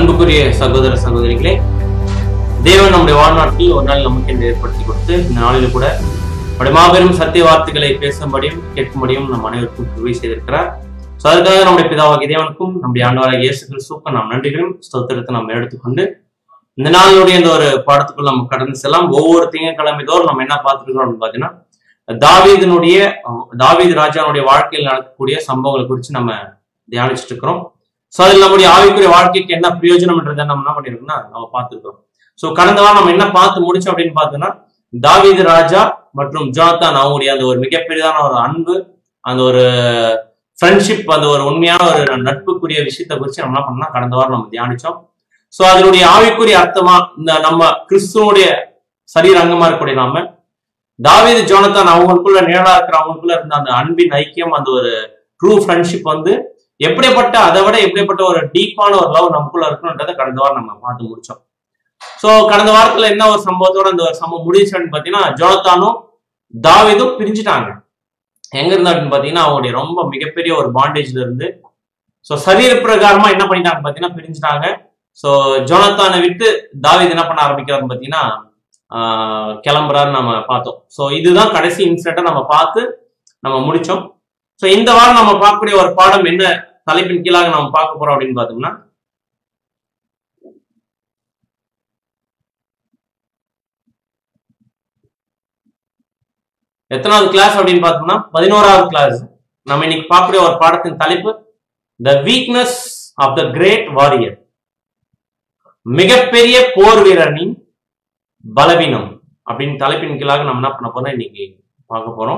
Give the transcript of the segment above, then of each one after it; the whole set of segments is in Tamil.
அன்புக்குரிய சகோதர சகோதரிகளே தேவன் நம்முடைய வாழ்நாட்டில் ஒரு நாள் நமக்கு என்று ஏற்படுத்தி கொடுத்து இந்த நாளில் கூட நம்முடைய மாபெரும் சத்திய வார்த்தைகளை பேசும்படியும் கேட்கும்படியும் நம் அனைவருக்கும் உதவி செய்திருக்கிறார் ஸோ அதுக்காக நம்முடைய பிதாவாகிய தேவனுக்கும் நம்முடைய ஆண்டவராக இயேசு கிறிஸ்துவுக்கும் நாம் நன்றிகளும் ஸ்தோத்திரத்தை நாம் எடுத்துக்கொண்டு இந்த நாளுடைய இந்த ஒரு பாடத்துக்குள் நம்ம கடந்து செல்லாம் ஒவ்வொரு திங்கட்கிழமை தோறும் நம்ம என்ன பார்த்துருக்கோம் அப்படின்னு பார்த்தீங்கன்னா தாவீதினுடைய தாவீது ராஜாவுடைய வாழ்க்கையில் நடக்கக்கூடிய சம்பவங்களை குறித்து நம்ம தியானிச்சுட்டு இருக்கிறோம் ஸோ அதில் நம்முடைய ஆவிக்குரிய வாழ்க்கைக்கு என்ன பிரயோஜனம்ன்றதை நம்ம என்ன பண்ணிருக்கோம்னா நம்ம பார்த்துருக்கோம் ஸோ கடந்த வாரம் நம்ம என்ன பார்த்து முடிச்சோம் அப்படின்னு பார்த்தோம்னா தாவீது ராஜா மற்றும் ஜாத்தான் அவங்களுடைய அந்த ஒரு மிகப்பெரியதான ஒரு அன்பு அந்த ஒரு ஃப்ரெண்ட்ஷிப் அந்த ஒரு உண்மையான ஒரு நட்புக்குரிய விஷயத்தை குறித்து நம்ம என்ன பண்ணோம்னா கடந்த வாரம் நம்ம தியானிச்சோம் ஸோ அதனுடைய ஆவிக்குரிய அர்த்தமா இந்த நம்ம கிறிஸ்துவனுடைய சரீர அங்கமா இருக்கக்கூடிய நாம தாவீது ஜோனத்தான் அவங்களுக்குள்ள நிழலா இருக்கிற அவங்களுக்குள்ள இருந்த அந்த அன்பின் ஐக்கியம் அந்த ஒரு ட்ரூ ஃப்ரெண்ட்ஷிப் வந்து எப்படிப்பட்ட அதை விட எப்படிப்பட்ட ஒரு டீப்பான ஒரு லவ் நமக்குள்ள இருக்கணுன்றதை கடந்த வாரம் நம்ம பார்த்து முடிச்சோம் ஸோ கடந்த வாரத்துல என்ன ஒரு சம்பவத்தோட அந்த ஒரு சம்பவம் முடிச்சுன்னு பார்த்தீங்கன்னா ஜோனத்தானும் தாவீதும் பிரிஞ்சுட்டாங்க எங்க இருந்தா அப்படின்னு பார்த்தீங்கன்னா அவங்களுடைய ரொம்ப மிகப்பெரிய ஒரு பாண்டேஜ்ல இருந்து ஸோ சரீர பிரகாரமா என்ன பண்ணிட்டாங்க பார்த்தீங்கன்னா பிரிஞ்சுட்டாங்க ஸோ ஜோனத்தானை விட்டு தாவீது என்ன பண்ண ஆரம்பிக்கிறாருன்னு பார்த்தீங்கன்னா ஆஹ் கிளம்புறாருன்னு நம்ம பார்த்தோம் ஸோ இதுதான் கடைசி இன்சிடென்ட்டை நம்ம பார்த்து நம்ம முடிச்சோம் ஸோ இந்த வாரம் நம்ம பார்க்கக்கூடிய ஒரு பாடம் என்ன தலைப்பின் கீழாக நம்ம பார்க்க போறோம் அப்படின்னு பார்த்தோம்னா எத்தனாவது கிளாஸ் அப்படின்னு பார்த்தோம்னா பதினோராவது கிளாஸ் நம்ம இன்னைக்கு பார்க்கக்கூடிய ஒரு பாடத்தின் தலைப்பு the weakness of the great warrior மிகப்பெரிய போர் வீரனின் பலவீனம் அப்படின்னு தலைப்பின் கீழாக நம்ம என்ன பண்ண போறோம் இன்னைக்கு பார்க்க போறோம்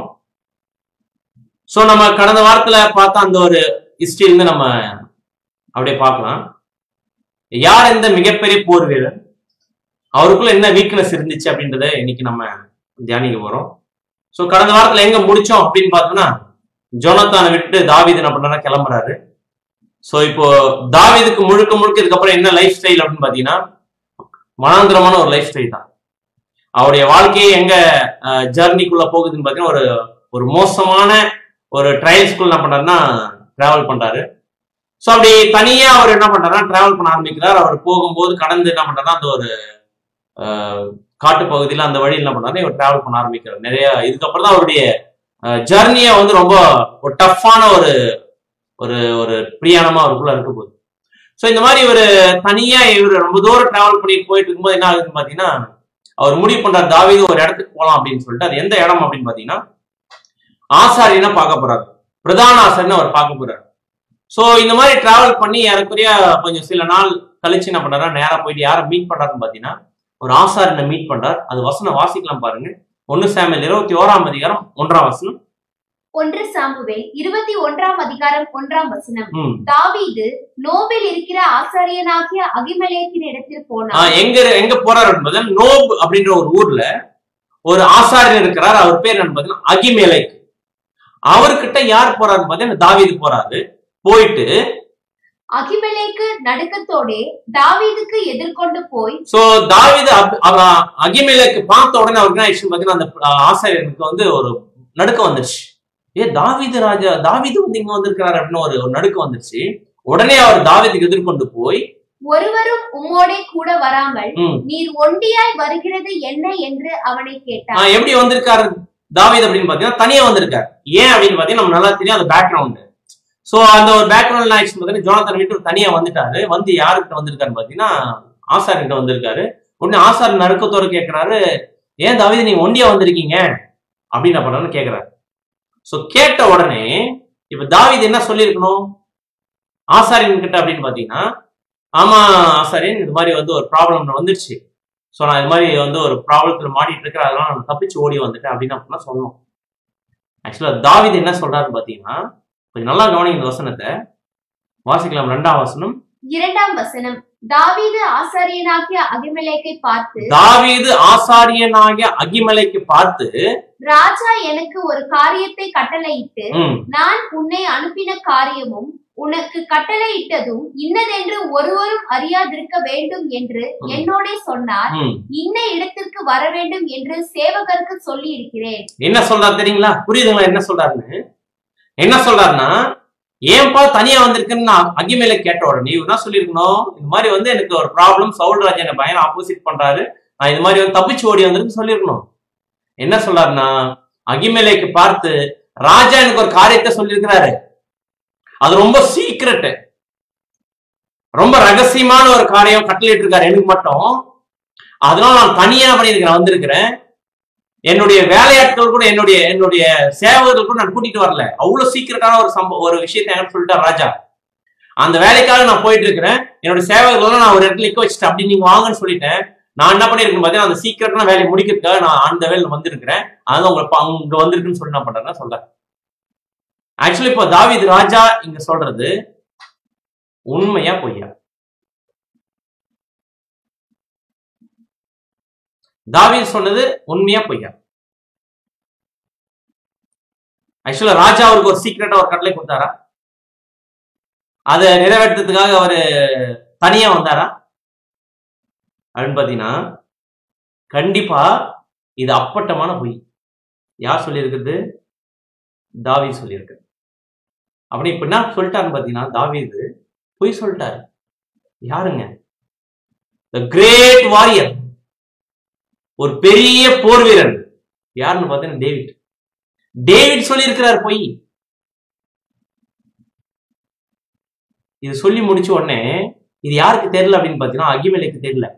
ஸோ நம்ம கடந்த வாரத்துல பார்த்த அந்த ஒரு ஹிஸ்டரி இருந்து நம்ம அப்படியே பார்க்கலாம் யார் இந்த மிகப்பெரிய போர் வீரர் அவருக்குள்ள என்ன வீக்னஸ் இருந்துச்சு அப்படின்றத இன்னைக்கு நம்ம தியானிக்க போறோம் ஸோ கடந்த வாரத்துல எங்க முடிச்சோம் அப்படின்னு பார்த்தோம்னா ஜோனத்தானை விட்டு தாவீது என்ன பண்றாருன்னா கிளம்புறாரு ஸோ இப்போ தாவீதுக்கு முழுக்க முழுக்க இதுக்கப்புறம் என்ன லைஃப் ஸ்டைல் அப்படின்னு பார்த்தீங்கன்னா மனாந்திரமான ஒரு லைஃப் ஸ்டைல் தான் அவருடைய வாழ்க்கையே எங்க ஜர்னிக்குள்ள போகுதுன்னு பார்த்தீங்கன்னா ஒரு ஒரு மோசமான ஒரு ட்ரையல்ஸ்குள்ள என்ன பண்றாருன்னா டிராவல் பண்றாரு ஸோ அப்படி தனியா அவர் என்ன பண்றாருன்னா டிராவல் பண்ண ஆரம்பிக்கிறார் அவர் போகும்போது கடந்து என்ன பண்றாருன்னா அந்த ஒரு காட்டு பகுதியில் அந்த வழியில் என்ன பண்றாரு இவர் டிராவல் பண்ண ஆரம்பிக்கிறார் நிறைய இதுக்கப்புறம் தான் அவருடைய ஜர்னியை வந்து ரொம்ப ஒரு டஃப்பான ஒரு ஒரு ஒரு பிரியாணமா அவருக்குள்ள இருக்க போகுது ஸோ இந்த மாதிரி இவர் தனியா இவர் ரொம்ப தூரம் டிராவல் பண்ணி போயிட்டு இருக்கும்போது என்ன ஆகுதுன்னு பாத்தீங்கன்னா அவர் முடிவு பண்றாரு தாவீது ஒரு இடத்துக்கு போகலாம் அப்படின்னு சொல்லிட்டு அது எந்த இடம் அப்படின்னு பாத்தீங்கன்னா ஆசாரியனை பார்க்க போறாரு பிரதான ஆசாரியனை அவர் பார்க்க போறாரு ஸோ இந்த மாதிரி டிராவல் பண்ணி ஏறக்குறைய கொஞ்சம் சில நாள் கழிச்சு என்ன பண்றாரு நேரா போயிட்டு யாரை மீட் பண்றாருன்னு பாத்தீங்கன்னா ஒரு ஆசாரியனை மீட் பண்றார் அது வசனம் வாசிக்கலாம் பாருங்க ஒன்னு சாமியல் இருபத்தி ஓராம் அதிகாரம் ஒன்றாம் வசனம் ஒன்று சாமுவேல் இருபத்தி ஒன்றாம் அதிகாரம் ஒன்றாம் வசனம் ம் தாவீது நோபில் இருக்கிற ஆசாரியனாகிய அகிமலேக்கின் இடத்தில் ஆஹ் போனான் எங்க எங்க போறாரு என்பது நோப் அப்படின்ற ஒரு ஊர்ல ஒரு ஆசாரியர் இருக்கிறார் அவர் பேர் என்ன பார்த்தீங்கன்னா அகிமேலைக் அவர்கிட்ட யார் போறாருன்னு பார்த்தீங்கன்னா தாவீது போறாரு போயிட்டு அகிமலேக்கு நடுக்கத்தோடே தாவீதுக்கு எதிர்கொண்டு போய் சோ தாவீது அப்- அவ- அகிமேலைக்கு பார்த்த உடனே அவருக்கு என்ன ஆயிடுச்சுன்னு பார்த்தீங்கன்னா அந்த ஆஹ், ஆசாரியருக்கு வந்து ஒரு நடுக்கம் வந்துருச்சு ஏ தாவீது ராஜா தாவீது வந்து இங்க வந்திருக்கிறாரு அப்படின்னு ஒரு ஒரு நடுக்கம் வந்துருச்சு உடனே அவர் தாவீதுக்கு எதிர்கொண்டு போய் ஒருவரும் உம்மோடே கூட வராமல் ம், நீர் ஒண்டியாய் வருகிறது என்ன என்று அவனை கேட்டான் ஆஹ், எப்படி வந்திருக்காரு தாவீது அப்படின்னு பாத்தீங்கன்னா தனியா வந்திருக்காரு ஏன் அப்படின்னு பாத்தீங்கன்னா நம்ம நல்லா தெரியும் அந்த பேக்ரவுண்ட் சோ அந்த ஒரு பேக்ரவுண்ட் ஆயிடுச்சு பார்த்தீங்கன்னா ஜோனத்தன் வீட்டு தனியா வந்துட்டாரு வந்து யாருக்கிட்ட வந்திருக்காருன்னு பாத்தீங்கன்னா ஆசார்கிட்ட வந்திருக்காரு உடனே ஆசார் நடுக்கத்தோட கேட்கிறாரு ஏன் தாவீது நீங்க ஒண்டியா வந்திருக்கீங்க அப்படின்னு என்ன பண்றாருன்னு கேக்குறாரு சோ கேட்ட உடனே இப்ப தாவீது என்ன சொல்லியிருக்கணும் ஆசாரியன் கிட்ட அப்படின்னு பாத்தீங்கன்னா ஆமா ஆசாரியன் இது மாதிரி வந்து ஒரு ப்ராப்ளம் வந்துருச்சு ஸோ நான் இது மாதிரி வந்து ஒரு ப்ராப்ளத்தில் மாட்டிட்டு இருக்கிறேன் அதெல்லாம் நான் தப்பிச்சு ஓடி வந்துட்டேன் அப்படின்னு அப்படின்னா சொல்லணும் ஆக்சுவலாக தாவீது என்ன சொல்றாருன்னு பார்த்தீங்கன்னா கொஞ்சம் நல்லா கவனிங்க இந்த வசனத்தை வாசிக்கலாம் ரெண்டாம் வசனம் இரண்டாம் வசனம் தாவீது ஆசாரியனாகிய அகிமலேக்கை பார்த்து தாவீது ஆசாரியனாகிய அகிமலைக்கு பார்த்து ராஜா எனக்கு ஒரு காரியத்தை கட்டளையிட்டு ம், நான் உன்னை அனுப்பின காரியமும் உனக்கு கட்டளையிட்டதும் இன்னதென்று ஒருவரும் அறியாதிருக்க வேண்டும் என்று ம். என்னோடே சொன்னார் ம். இன்ன இடத்திற்கு வர வேண்டும் என்று சேவகருக்கு சொல்லி இருக்கிறேன் என்ன சொல்றாரு தெரியுங்களா புரியுதுங்களா என்ன சொல்றாருன்னு என்ன சொல்றாருன்னா ஏன்பா தனியா வந்திருக்குன்னு நான் அகிமேல கேட்ட உடனே இவர் என்ன சொல்லியிருக்கணும் இந்த மாதிரி வந்து எனக்கு ஒரு ப்ராப்ளம் சவுல்ராஜ் என்ன பையன் ஆப்போசிட் பண்றாரு நான் இது மாதிரி வந்து தப்பிச்சு ஓடி வந்திருக்கு சொல்லியிருக்கணும் என்ன சொல்றாருன்னா அகிமேலைக்கு பார்த்து ராஜா எனக்கு ஒரு காரியத்தை சொல்லியிருக்கிறாரு அது ரொம்ப சீக்ரெட் ரொம்ப ரகசியமான ஒரு காரியம் கட்டளையிட்டு இருக்காரு எனக்கு மட்டும் அதனால நான் தனியா பண்ணியிருக்கிறேன் வந்திருக்கிறேன் என்னுடைய வேலையாட்கள் கூட என்னுடைய என்னுடைய சேவகர்கள் கூட நான் கூட்டிட்டு வரல அவ்வளவு சீக்கிரட்டான ஒரு சம்பவம் ஒரு விஷயத்தை எனக்கு சொல்லிட்டார் ராஜா அந்த வேலைக்காக நான் போயிட்டு இருக்கிறேன் என்னோட சேவகர்கள் நான் ஒரு இடத்துல நிக்க வச்சுட்டேன் அப்படி நீங்க வாங்கன்னு சொல்லிட்டேன் நான் என்ன பண்ணிருக்கேன் பார்த்தீங்கன்னா அந்த சீக்கிரட்டான வேலையை முடிக்கிறதுக்காக நான் அந்த வேலையில வந்திருக்கிறேன் அதான் உங்களை பா- அங்க வந்திருக்குன்னு சொல்லி என்ன பண்றேன்னா சொல்றேன் ஆக்சுவலி இப்போ தாவீது ராஜா இங்க சொல்றது உண்மையா பொய்யா தாவீது சொன்னது உண்மையா பொய்யா ஆக்சுவலா ராஜா அவருக்கு ஒரு சீக்கிரட்டா ஒரு கட்டளை கொடுத்தாரா அதை நிறைவேற்றத்துக்காக அவரு தனியா வந்தாரா அப்படின்னு பாத்தீங்கன்னா கண்டிப்பா இது அப்பட்டமான பொய் யார் சொல்லியிருக்கிறது தாவீது சொல்லியிருக்கு அப்படி இப்ப என்ன சொல்லிட்டாருன்னு பாத்தீங்கன்னா தாவீது பொய் சொல்லிட்டாரு யாருங்க த கிரேட் வாரியர் ஒரு பெரிய போர் வீரன் யாருன்னு பார்த்தீங்கன்னா டேவிட் டேவிட் சொல்லியிருக்கிறார் பொய் இது சொல்லி முடிச்ச உடனே இது யாருக்கு தெரியல அப்படின்னு பார்த்தீங்கன்னா அகிமேலைக்கு தெரியல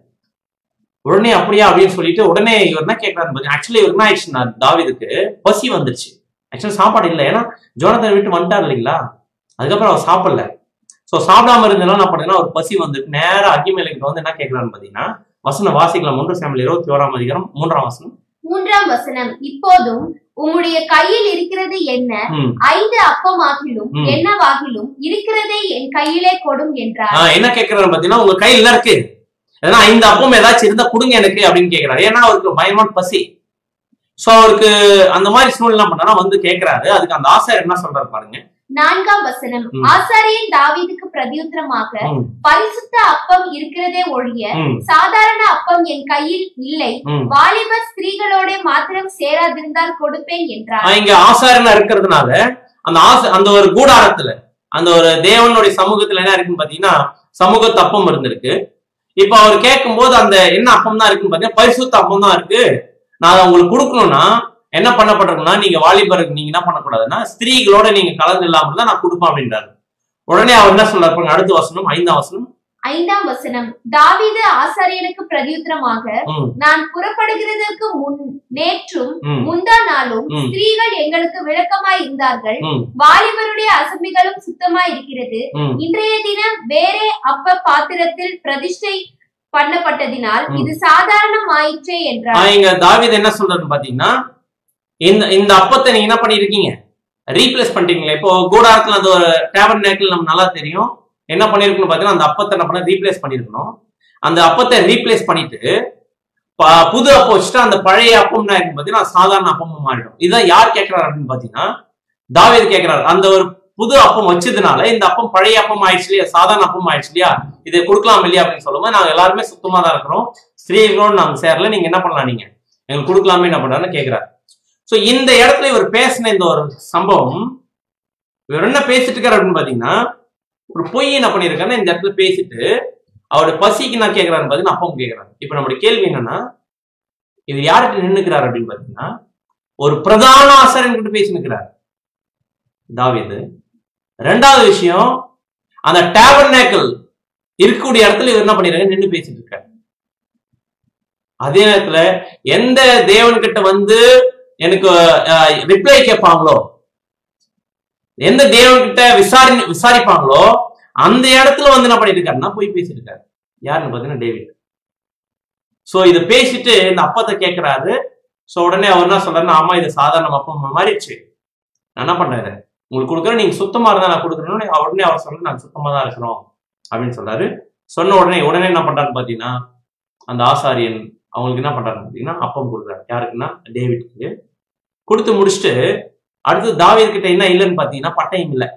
உடனே அப்படியா அப்படின்னு சொல்லிட்டு உடனே இவர் என்ன கேட்கறாரு பார்த்தீங்கன்னா ஆக்சுவலி இவர் என்ன ஆயிடுச்சுன்னா தாவீதுக்கு பசி வந்துருச்சு ஆக்சுவலி சாப்பாடு இல்லை ஏன்னா ஜோனத்தன் விட்டு வந்துட்டார் இல்லைங்களா அதுக்கப்புறம் அவர் சாப்பிடல ஸோ சாப்பிடாம இருந்தனால என்ன பண்ணுறதுன்னா ஒரு பசி வந்துட்டு நேரா அகிமேலைக்கு வந்து என்ன கேட்கறான்னு பார்த்தீங்கன்னா வசனம் வாசிக்கலாம் ஒன்று சாமியில் இருபத்தி ஓராம் அதிகாரம் மூன்றாம் வசனம் மூன்றாம் வசனம் இப்போதும் உம்முடைய கையில் இருக்கிறது என்ன ம். ஐந்து அப்பமாகிலும் ம். என்னவாகிலும் இருக்கிறதை என் கையிலே கொடும் என்றார் ஆஹ் என்ன கேட்கறாரு பாத்தீங்கன்னா உங்க கையில என்ன இருக்கு ஏன்னா இந்த அப்பம் ஏதாச்சும் இருந்தா கொடுங்க எனக்கு அப்படின்னு கேட்கிறாரு ஏன்னா அவருக்கு பயமான பசி சோ அவருக்கு அந்த மாதிரி சூழ்நிலை என்ன பண்ணா வந்து கேட்கிறாரு அதுக்கு அந்த ஆசிரியர் என்ன சொல்றாரு பாருங்க நான்காம் வசனம் ம். ஆசாரியன் தாவீதுக்கு பிரதியுத்தரமாக ம், பரிசுத்த அப்பம் இருக்கிறதே ஒழிய ம், சாதாரண அப்பம் என் கையில் இல்லை ம். வாலிப ஸ்திரீகளோட மாத்திரம் சேராதிருந்தால் கொடுப்பேன் என்றார் ஆஹ் இங்க ஆசாரியனா இருக்கிறதுனால அந்த ஆசை அந்த ஒரு கூடாரத்துல அந்த ஒரு தேவனுடைய சமூகத்துல என்ன இருக்குன்னு பாத்தீங்கன்னா சமூக தப்பம் இருந்திருக்கு இப்ப அவர் கேட்கும்போது அந்த என்ன அப்பம் தான் இருக்குன்னு பாத்தீங்கன்னா பரிசுத்த அப்பம் தான் இருக்கு நான் அதை உங்களுக்கு கொடுக்கணும்னா என்ன பண்ணப்பட்டிருக்குன்னா நீங்க வாலிபருக்கு நீங்க என்ன பண்ணக்கூடாதுன்னா ஸ்திரீகளோட நீங்க கலந்து இல்லாம தான் நான் கொடுப்பேன் அப்படின்றாரு உடனே அவர் என்ன சொல்றாரு பாருங்க, அடுத்த வசனம் ஐந்தாம் வசனம் ஐந்தாம் வசனம் தாவீது ஆசாரியனுக்கு பிரதியுத்தரமாக ம், நான் புறப்படுகிறதற்கு முன் நேற்றும் ம், முந்தா நாளும் ம். ஸ்திரீகள் எங்களுக்கு விளக்கமாய் இருந்தார்கள் ம், வாலிபருடைய அசம்பிகளும் சுத்தமாய் இருக்கிறது ம். இன்றைய தினம் வேறே அப்ப பாத்திரத்தில் பிரதிஷ்டை பண்ணப்பட்டதினால் ம். இது சாதாரணம் ஆயிற்றே என்றார் ஆஹ் இங்க தாவீது என்ன சொல்றாருன்னு பாத்தீங்கன்னா இந்த இந்த அப்பத்தை நீங்க என்ன பண்ணிருக்கீங்க ரீப்ளேஸ் பண்ணிட்டீங்களா இப்போ கூடாரத்துல அந்த ஒரு டேபன் நேக்கில் நம்ம நல்லா தெரியும் என்ன பண்ணிருக்கணும் பாத்தீங்கன்னா அந்த அப்பத்தை என்ன பண்ண ரீப்ளேஸ் பண்ணிருக்கணும் அந்த அப்பத்தை ரீப்ளேஸ் பண்ணிட்டு ப- புது அப்பம் வச்சுட்டு அந்த பழைய அப்பம் என்ன இருக்குன்னு பாத்தீங்கன்னா சாதாரண அப்பமும் மாறிடும் இதான் யார் கேட்கிறாரு அப்படின்னு பாத்தீங்கன்னா தாவீது கேட்கிறாரு அந்த ஒரு புது அப்பம் வச்சதுனால இந்த அப்பம் பழைய அப்பம் ஆயிடுச்சு இல்லையா சாதாரண அப்பம் ஆயிடுச்சு இல்லையா இதை கொடுக்கலாம் இல்லையா அப்படின்னு சொல்லும்போது நாங்க எல்லாருமே சுத்தமா தான் இருக்கிறோம் ஸ்திரீகளோடு நாங்க சேரல நீங்க என்ன பண்ணலாம் நீங்க எங்களுக்கு கொடுக்கலாமே என்ன பண்றாருன்னு கேட்கிறாரு சோ இந்த இடத்துல இவர் பேசின இந்த ஒரு சம்பவம் இவர் என்ன பேசிட்டு இருக்காரு அப்படின்னு பாத்தீங்கன்னா ஒரு பொய் என்ன பண்ணிருக்காருன்னா இந்த இடத்துல பேசிட்டு அவருடைய பசிக்கு நான் கேட்கறாருன்னு பாத்தீங்கன்னா அப்பவும் கேட்கறாரு இப்ப நம்மளுடைய கேள்வி என்னன்னா இது யார்கிட்ட நின்னுக்கிறார் அப்படின்னு பாத்தீங்கன்னா ஒரு பிரதான ஆசாரியன் கிட்ட பேசி நிற்கிறார் தாவீது ரெண்டாவது விஷயம் அந்த டேபர்னேக்கல் இருக்கக்கூடிய இடத்துல இவர் என்ன பண்ணிருக்காரு நின்னு பேசிட்டு இருக்காரு அதே நேரத்துல எந்த தேவன்கிட்ட வந்து எனக்கு ரிப்ளை கேட்பாங்களோ எந்த தேவன்கிட்ட விசாரி விசாரிப்பாங்களோ அந்த இடத்துல வந்து என்ன பண்ணிட்டு இருக்காருன்னா போய் பேசிட்டு இருக்காரு யாருன்னு பாத்தீங்கன்னா டேவிட் சோ இதை பேசிட்டு இந்த அப்பத்தை கேட்கிறாரு சோ உடனே அவர் என்ன சொல்றாருன்னா ஆமா இது சாதாரண அப்பம் மாறிடுச்சு நான் என்ன பண்றேன் உங்களுக்கு கொடுக்குறேன் நீங்க சுத்தமா இருந்தா நான் கொடுக்குறேன்னு உடனே அவர் சொல்றது நாங்க சுத்தமா தான் இருக்கிறோம் அப்படின்னு சொல்றாரு சொன்ன உடனே உடனே என்ன பண்றாரு பாத்தீங்கன்னா அந்த ஆசாரியன் அவங்களுக்கு என்ன பண்றாரு பாத்தீங்கன்னா அப்பம் கொடுக்குறாரு யாருக்குன்னா டேவிட்க்கு கொடுத்து முடிச்சுட்டு அடுத்து தாவீது கிட்ட என்ன இல்லைன்னு பாத்தீங்கன்னா பட்டயம் இல்லை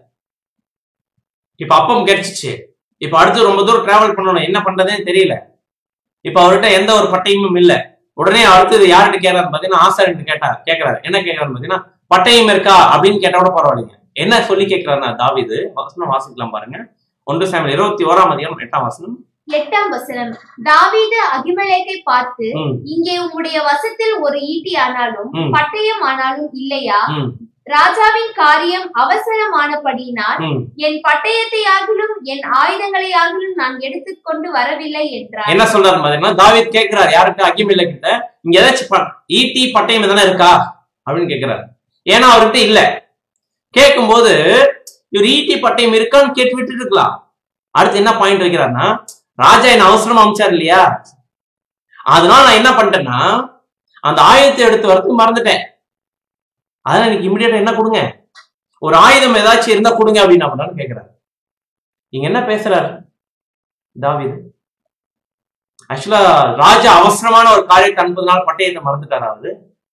இப்ப அப்பம் கிடைச்சிச்சு இப்ப அடுத்து ரொம்ப தூரம் டிராவல் பண்ணணும் என்ன பண்றதே தெரியல இப்ப அவர்கிட்ட எந்த ஒரு பட்டயமும் இல்ல உடனே அடுத்தது யார்கிட்ட கேட்கறாரு பாத்தீங்கன்னா ஆசாரியன் கேட்டார் கேட்கறாரு என்ன கேட்கறாரு பாத்தீங்கன்னா பட்டயம் இருக்கா அப்படின்னு கேட்டா கூட பரவாயில்லைங்க என்ன சொல்லி கேட்கிறாருன்னா தாவீது வசனம் வாசிக்கலாம் பாருங்க ஒன்று சாமியல் இருபத்தி ஓராம் அதிகாரம் எட்டாம் வசனம் எட்டாம் வசனம் தாவீது அகிமலேக்கை பார்த்து ம், இங்கே உம்முடைய வசத்தில் ஒரு ஈட்டி ஆனாலும் ம். பட்டயம் ஆனாலும் இல்லையா ம், ராஜாவின் காரியம் அவசரமானபடியினால் ம். என் பட்டயத்தை ஆகிலும் என் ஆயுதங்களை ஆகிலும் நான் எடுத்துக்கொண்டு வரவில்லை என்றார் என்ன சொல்றாரு பாத்தீங்கன்னா தாவீத் கேட்கிறார் யாருக்கு அகிமில்ல கிட்ட இங்க ஏதாச்சும் ப- ஈட்டி பட்டயம் எதனா இருக்கா அப்படின்னு கேட்கிறாரு ஏன்னா அவர்கிட்ட இல்ல கேட்கும்போது இவர் ஈட்டி பட்டயம் இருக்கான்னு கேட்டு விட்டுட்டு இருக்கலாம் அடுத்து என்ன பாயிண்ட் வைக்கிறாருன்னா ராஜா என்ன அவசரம் அமைச்சார் இல்லையா அதனால நான் என்ன பண்ணிட்டேன்னா அந்த ஆயுதத்தை எடுத்து வரதுக்கு மறந்துட்டேன் அதனால எனக்கு இமிடியேட்டா என்ன கொடுங்க ஒரு ஆயுதம் ஏதாச்சும் இருந்தா கொடுங்க அப்படின்னு என்ன பண்றாரு கேட்கிறாரு நீங்க என்ன பேசுறாரு தாவீது ஆக்சுவலா ராஜா அவசரமான ஒரு காரியத்தை அனுப்புறதுனால பட்டயத்தை மறந்துட்டாரா அவரு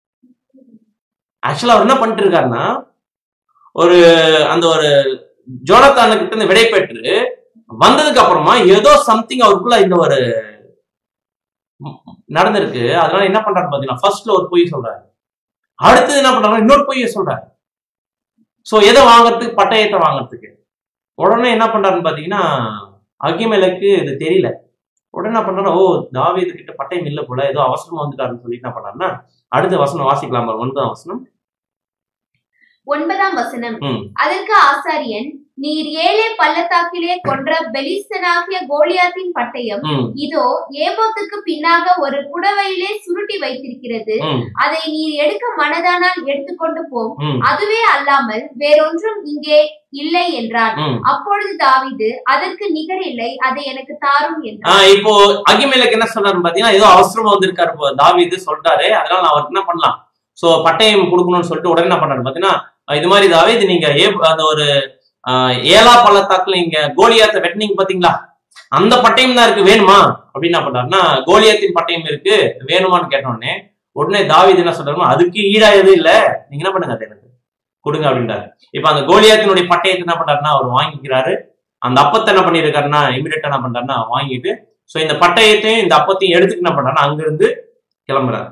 ஆக்சுவலா அவர் என்ன பண்ணிட்டு இருக்காருன்னா ஒரு அந்த ஒரு ஜோனத்தானு கிட்ட இருந்து விடை பெற்று வந்ததுக்கு அப்புறமா ஏதோ சம்திங் அவருக்குள்ள இந்த ஒரு ம், நடந்திருக்கு அதனால என்ன பண்றாரு பாத்தீங்கன்னா ஃபர்ஸ்ட்ல ஒரு பொய் சொல்றாரு அடுத்தது என்ன பண்றாரு இன்னொரு பொய்யை சொல்றாரு சோ எதை வாங்குறதுக்கு பட்டயத்தை வாங்குறதுக்கு உடனே என்ன பண்றாருன்னு பாத்தீங்கன்னா அகிமேலுக்கு இது தெரியல உடனே என்ன பண்றாரு ஓ தாவீது கிட்ட பட்டயம் இல்ல போல ஏதோ அவசரமா வந்துட்டாருன்னு சொல்லி என்ன பண்றாருன்னா அடுத்த வசனம் வாசிக்கலாம் பாருங்க, ஒன்பதாம் வசனம் ஒன்பதாம் வசனம் ம். அதற்கு ஆசாரியன் நீர் ஏழே பள்ளத்தாக்கிலே கொன்ற பெலிஸ்தனாகிய கோலியாத்தின் பட்டயம் ம், இதோ ஏபோத்துக்கு பின்னாக ஒரு புடவையிலே சுருட்டி வைத்திருக்கிறது ம், அதை நீர் எடுக்க மனதானால் எடுத்துக்கொண்டு போம் ம், அதுவே அல்லாமல் வேறொன்றும் இங்கே இல்லை என்றான் ம். அப்பொழுது தாவீது அதற்கு நிகர் இல்லை அதை எனக்கு தாரும் என்றான் ஆஹ் இப்போ அகிமேலுக்கு என்ன சொல்றாரு பாத்தீங்கன்னா ஏதோ அவசரமா வந்திருக்காரு இப்போ தாவீது சொல்லிட்டாரு அதனால நான் அவருக்கு என்ன பண்ணலாம் சோ பட்டயம் கொடுக்கணும்னு சொல்லிட்டு உடனே என்ன பண்றாரு பாத்தீங்கன்னா அஹ் இது மாதிரி தாவீது நீங்க ஏ அந்த ஒரு ஆஹ் ஏலா பள்ளத்தாக்குல நீங்க கோலியாத்தை வெட்டினீங்க பாத்தீங்களா அந்த பட்டயம் தான் இருக்கு வேணுமா அப்படின்னு என்ன பண்றாருன்னா கோலியாத்தின் பட்டயம் இருக்கு வேணுமான்னு கேட்டோடனே உடனே தாவீது என்ன சொல்றாருன்னா அதுக்கு ஈடா எதுவும் இல்ல நீங்க என்ன பண்ணுங்க அதை எனக்கு கொடுங்க அப்படின்றாரு இப்ப அந்த கோலியாத்தினுடைய பட்டயத்தை என்ன பண்றாருன்னா அவர் வாங்கிக்கிறாரு அந்த அப்பத்தை என்ன பண்ணிருக்காருன்னா இமிடியட்டா என்ன பண்றாருன்னா வாங்கிட்டு சோ இந்த பட்டயத்தையும் இந்த அப்பத்தையும் எடுத்துட்டு என்ன பண்றாருன்னா அங்கிருந்து கிளம்புறாரு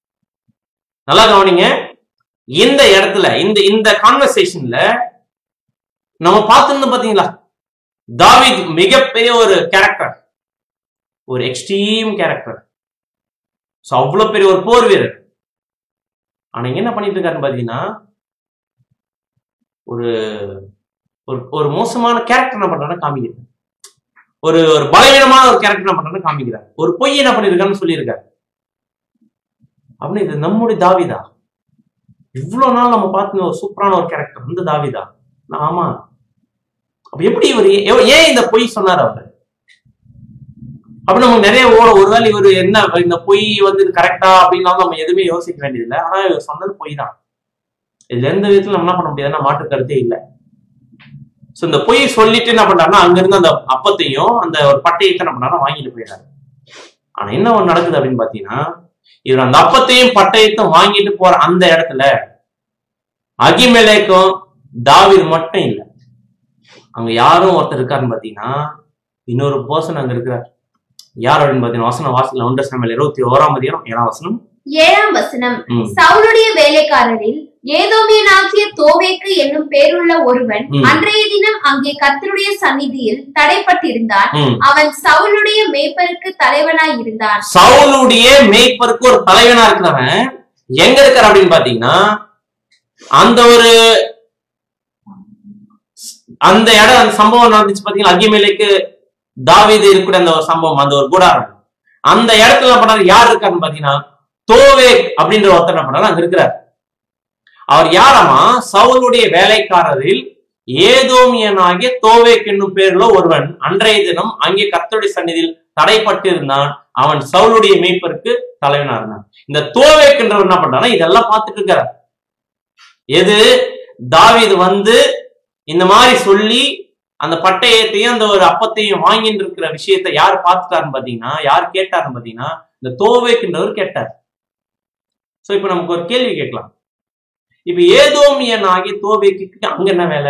நல்லா கவனிங்க இந்த இடத்துல இந்த இந்த கான்வர்சேஷன்ல நம்ம பார்த்திருந்தோம் பாத்தீங்களா தாவீத் மிகப்பெரிய ஒரு கேரக்டர் ஒரு எக்ஸ்ட்ரீம் கேரக்டர் ஸோ அவ்வளவு பெரிய ஒரு போர் வீரர் ஆனா இங்க என்ன பண்ணிட்டு இருக்காருன்னு பாத்தீங்கன்னா ஒரு ஒரு ஒரு மோசமான கேரக்டர் என்ன பண்றாருன்னா காமிக்கிறார் ஒரு ஒரு பலவீனமான ஒரு கேரக்டர் என்ன பண்றாருன்னு காமிக்கிறார் ஒரு பொய் என்ன பண்ணிருக்காருன்னு சொல்லியிருக்காரு அப்படின்னு இது நம்முடைய தாவிதா இவ்வளவு நாள் நம்ம பார்த்து ஒரு சூப்பரான ஒரு கேரக்டர் இந்த தாவிதா நான் ஆமா அப்ப எப்படி இவர் ஏ- ஏன் இந்த பொய் சொன்னார் அவர் அப்ப நமக்கு நிறைய ஓட ஒருவேளை இவர் என்ன இந்த பொய் வந்து இது கரெக்டா அப்படின்லாம் நம்ம எதுவுமே யோசிக்க வேண்டியதில்லை ஆனா இவர் சொன்னது பொய் தான் இதுல எந்த விதத்துல நம்ம என்ன பண்ண முடியாதுன்னா மாற்று கருத்தே இல்லை சோ இந்த பொய் சொல்லிட்டு என்ன பண்றாருன்னா அங்க இருந்து அந்த அப்பத்தையும் அந்த ஒரு பட்டையத்தை என்ன பண்ணாரு வாங்கிட்டு போயிடாரு ஆனா என்ன ஒண்ணு நடக்குது அப்படின்னு பாத்தீங்கன்னா இவர் அந்த அப்பத்தையும் பட்டயத்தையும் வாங்கிட்டு போற அந்த இடத்துல அகிமேலேக்கும் தாவீது மட்டும் இல்லை அங்க யாரும் ஒருத்தர் இருக்காருன்னு பாத்தீங்கன்னா இன்னொரு பர்சன் அங்க இருக்கிறார் யார் அப்படின்னு பாத்தீங்கன்னா வசனம் வாசல ஒன்று சமையல் இருபத்தி ஓராம் அதிகாரம் ஏழாம் வசனம் ஏழாம் வசனம் ம். சவுலுடைய வேலைக்காரரில் ஏதோமியனாகிய தோவேக்கு என்னும் பேருள்ள ஒருவன் ம். அன்றைய தினம் அங்கே கர்த்தருடைய சந்நிதியில் தடைப்பட்டிருந்தான் ம். அவன் சவுலுடைய மேய்ப்பருக்கு தலைவனாய் இருந்தான் சவுலுடைய மேய்ப்பருக்கு ஒரு தலைவனா இருக்கிறவன் எங்க இருக்கார் அப்படின்னு பாத்தீங்கன்னா அந்த ஒரு அந்த இடம் அந்த சம்பவம் நடந்துச்சு பாத்தீங்கன்னா அகிமேலைக்கு தாவீது இருக்கிற அந்த ஒரு சம்பவம் அந்த ஒரு கூடாரம் அந்த இடத்துல என்ன பண்றாரு யார் இருக்காருன்னு பாத்தீங்கன்னா தோவே அப்படின்ற ஒருத்தர் என்ன பண்றாரு அங்க இருக்கிறார் அவர் யாரமா சவுலுடைய வேலைக்காரரில் ஏதோமியனாகிய தோவேக் என்னும் பேருள்ள ஒருவன் அன்றைய தினம் அங்கே கர்த்தருடைய சந்நிதியில் தடைப்பட்டு இருந்தான் அவன் சவுலுடைய மேய்ப்பருக்கு தலைவனா இருந்தான் இந்த தோவேக்குன்றவர் என்ன பண்றானா இதெல்லாம் பார்த்துட்டு இருக்காரு எது தாவீது வந்து இந்த மாதிரி சொல்லி அந்த பட்டயத்தையும் அந்த ஒரு அப்பத்தையும் வாங்கிட்டு இருக்கிற விஷயத்தை யார் பார்த்துட்டாருன்னு பாத்தீங்கன்னா யார் கேட்டாருன்னு பாத்தீங்கன்னா இந்த தோவேக்குன்றவர் கேட்டார் சோ இப்ப நமக்கு ஒரு கேள்வி கேட்கலாம் இப்ப ஏதோமியன் ஆகிய தோவேக்கு அங்க என்ன வேலை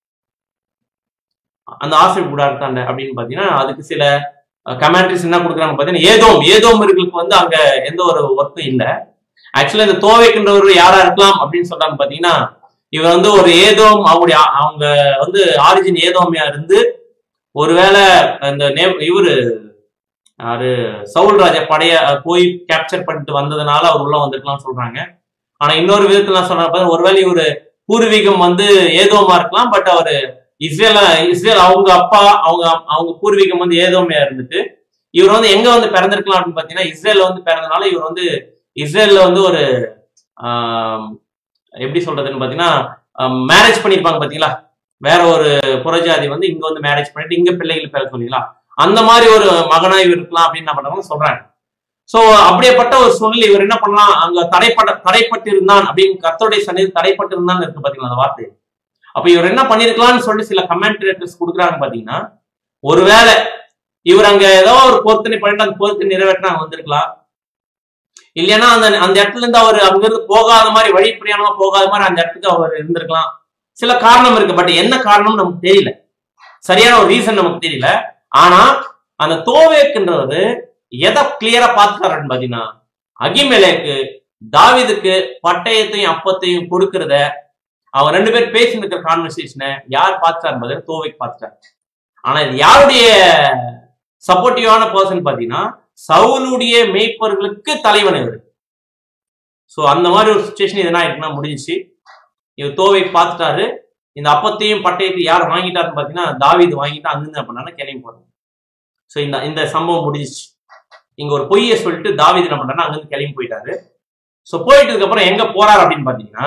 அந்த ஆசிரியர் கூடாரத்தாண்ட அப்படின்னு பாத்தீங்கன்னா அதுக்கு சில கமெண்ட்ரிஸ் என்ன கொடுக்குறாங்க பாத்தீங்கன்னா ஏதோம் ஏதோமர்களுக்கு வந்து அங்க எந்த ஒரு ஒர்க்கும் இல்ல ஆக்சுவலா இந்த தோவைக்குன்றவர் யாரா இருக்கலாம் அப்படின்னு சொல்றாங்க பாத்தீங்கன்னா இவர் வந்து ஒரு ஏதோம் அவங்களுடைய அவங்க வந்து ஆரிஜின் ஏதோமியா இருந்து ஒருவேளை அந்த நே- இவரு யாரு சவுல் ராஜா படைய போய் கேப்சர் பண்ணிட்டு வந்ததுனால அவர் உள்ள வந்திருக்கலாம்னு சொல்றாங்க ஆனா இன்னொரு விதத்துல நான் சொல்றப்ப ஒருவேளை இவரு பூர்வீகம் வந்து ஏதோமா இருக்கலாம் பட் அவரு இஸ்ரேல இஸ்ரேல் அவங்க அப்பா அவங்க அவங்க பூர்வீகம் வந்து ஏதோமையா இருந்துட்டு இவர் வந்து எங்க வந்து பிறந்திருக்கலாம் அப்படின்னு பாத்தீங்கன்னா இஸ்ரேல்ல வந்து பிறந்தனால இவர் வந்து இஸ்ரேல்ல வந்து ஒரு ஆம், எப்படி சொல்றதுன்னு பாத்தீங்கன்னா மேரேஜ் பண்ணிருப்பாங்க பாத்தீங்களா வேற ஒரு புறஜாதி வந்து இங்க வந்து மேரேஜ் பண்ணிட்டு இங்க பிள்ளைகள் பிறக்க சொன்னீங்களா அந்த மாதிரி ஒரு மகனா இவர் இருக்கலாம் அப்படின்னு என்ன பண்றாங்க சொல்றாங்க சோ அப்படியேப்பட்ட ஒரு சூழ்நிலை இவர் என்ன பண்ணலாம் அங்க தடைப்பட தடைப்பட்டிருந்தான் அப்படின்னு கர்த்தருடைய சன்னிதி தடைப்பட்டிருந்தான் இருக்கு பாத்தீங்களா அந்த வார்த்தை அப்ப இவர் என்ன பண்ணிருக்கலாம்னு சொல்லி சில கமெண்டேட்டர்ஸ் கொடுக்குறாங்க பாத்தீங்கன்னா ஒருவேளை இவர் அங்க ஏதோ ஒரு பொருத்தனை பண்ணிட்டு அந்த பொருத்தனை நிறைவேற்றினா அங்க வந்திருக்கலாம் இல்லைன்னா அந்த அந்த இடத்துல இருந்து அவர் அங்கிருந்து போகாத மாதிரி வழி பிரயாணமா போகாத மாதிரி அந்த இடத்துக்கு அவர் இருந்திருக்கலாம் சில காரணம் இருக்கு பட் என்ன காரணம் நமக்கு தெரியல சரியான ஒரு ரீசன் நமக்கு தெரியல ஆனா அந்த தோவேக்குன்றது எதை கிளியரா பாத்துக்காரன்னு பாத்தீங்கன்னா அகிமேலேக்கு தாவீதுக்கு பட்டயத்தையும் அப்பத்தையும் கொடுக்கறத அவங்க ரெண்டு பேர் பேசிட்டு இருக்கிற கான்வர்சேஷனை யார் பார்த்தார் பதில் தோவைக்கு பார்த்தார் ஆனா இது யாருடைய சப்போர்ட்டிவான பர்சன் பாத்தீங்கன்னா சவுலுடைய மேய்ப்பர்களுக்கு தலைவன் இவர் சோ அந்த மாதிரி ஒரு சுச்சுவேஷன் எதனா இருக்குன்னா முடிஞ்சுச்சு இவர் தோவை பார்த்துட்டாரு இந்த அப்பத்தையும் பட்டயத்தையும் யார் வாங்கிட்டாருன்னு பாத்தீங்கன்னா தாவீது வாங்கிட்டு அங்கிருந்து என்ன பண்ணாரு கிளம்பி போறாங்க சோ இந்த இந்த சம்பவம் முடிஞ்சிச்சு இங்க ஒரு பொய்யை சொல்லிட்டு தாவீது என்ன பண்றாருன்னா அங்கிருந்து கிளம்பி போயிட்டாரு சோ போயிட்டதுக்கு அப்புறம் எங்க போறாரு அப்படின்னு பாத்தீங்கன்னா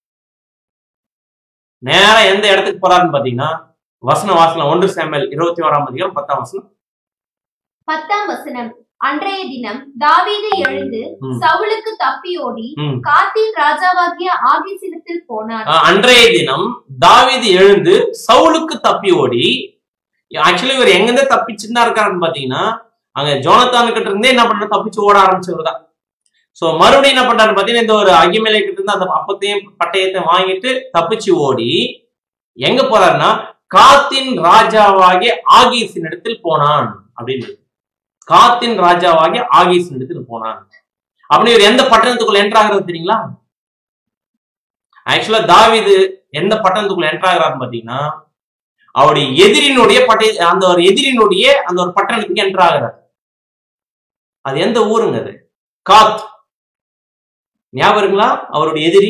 நேரா எந்த இடத்துக்கு போறாருன்னு பாத்தீங்கன்னா வசன வாசனம் ஒன்று சாமுவேல் இருபத்தி ஓராம் அதிகாரம் பத்தாம் வசனம் பத்தாம் வசனம் அன்றைய தினம் தாவீது எழுந்து ம். சவுலுக்கு தப்பி ஓடி ம். காத்தின் ராஜாவாகிய ஆகிசிடத்தில் போனார் அஹ் அன்றைய தினம் தாவீது எழுந்து சவுலுக்கு தப்பி ஓடி ஆக்சுவலி இவர் எங்கிருந்து தப்பிச்சுன்னு இருக்காருன்னு பாத்தீங்கன்னா அங்க ஜோனத்தான் கிட்ட இருந்தே என்ன பண்ற தப்பிச்சு ஓட ஆரம்பிச்சவர் தான் சோ மறுபடியும் என்ன பண்றாரு பாத்தீங்கன்னா இந்த ஒரு அகிமேலை கிட்ட இருந்து அந்த அப்பத்தையும் பட்டயத்தையும் வாங்கிட்டு தப்பிச்சு ஓடி எங்க போறாருன்னா காத்தின் ராஜாவாகிய ஆகீஸின் இடத்தில் போனான் அப்படின்னு இருக்கு. காத்தின் ராஜாவாகிய ஆகீஸின் இடத்தில் போனான் அப்படி இவர் எந்த பட்டணத்துக்குள்ள என்ட்ரு ஆகுறது தெரியுங்களா ஆக்சுவலா தாவீது எந்த பட்டணத்துக்குள்ள என்டர் ஆகுறாருன்னு பாத்தீங்கன்னா அவருடைய எதிரினுடைய பட்டய அந்த ஒரு எதிரினுடைய அந்த ஒரு பட்டணத்துக்கு என்டர் ஆகுறாரு அது எந்த ஊருங்க அது காத் ஞாபகம் இருக்குங்களா அவருடைய எதிரி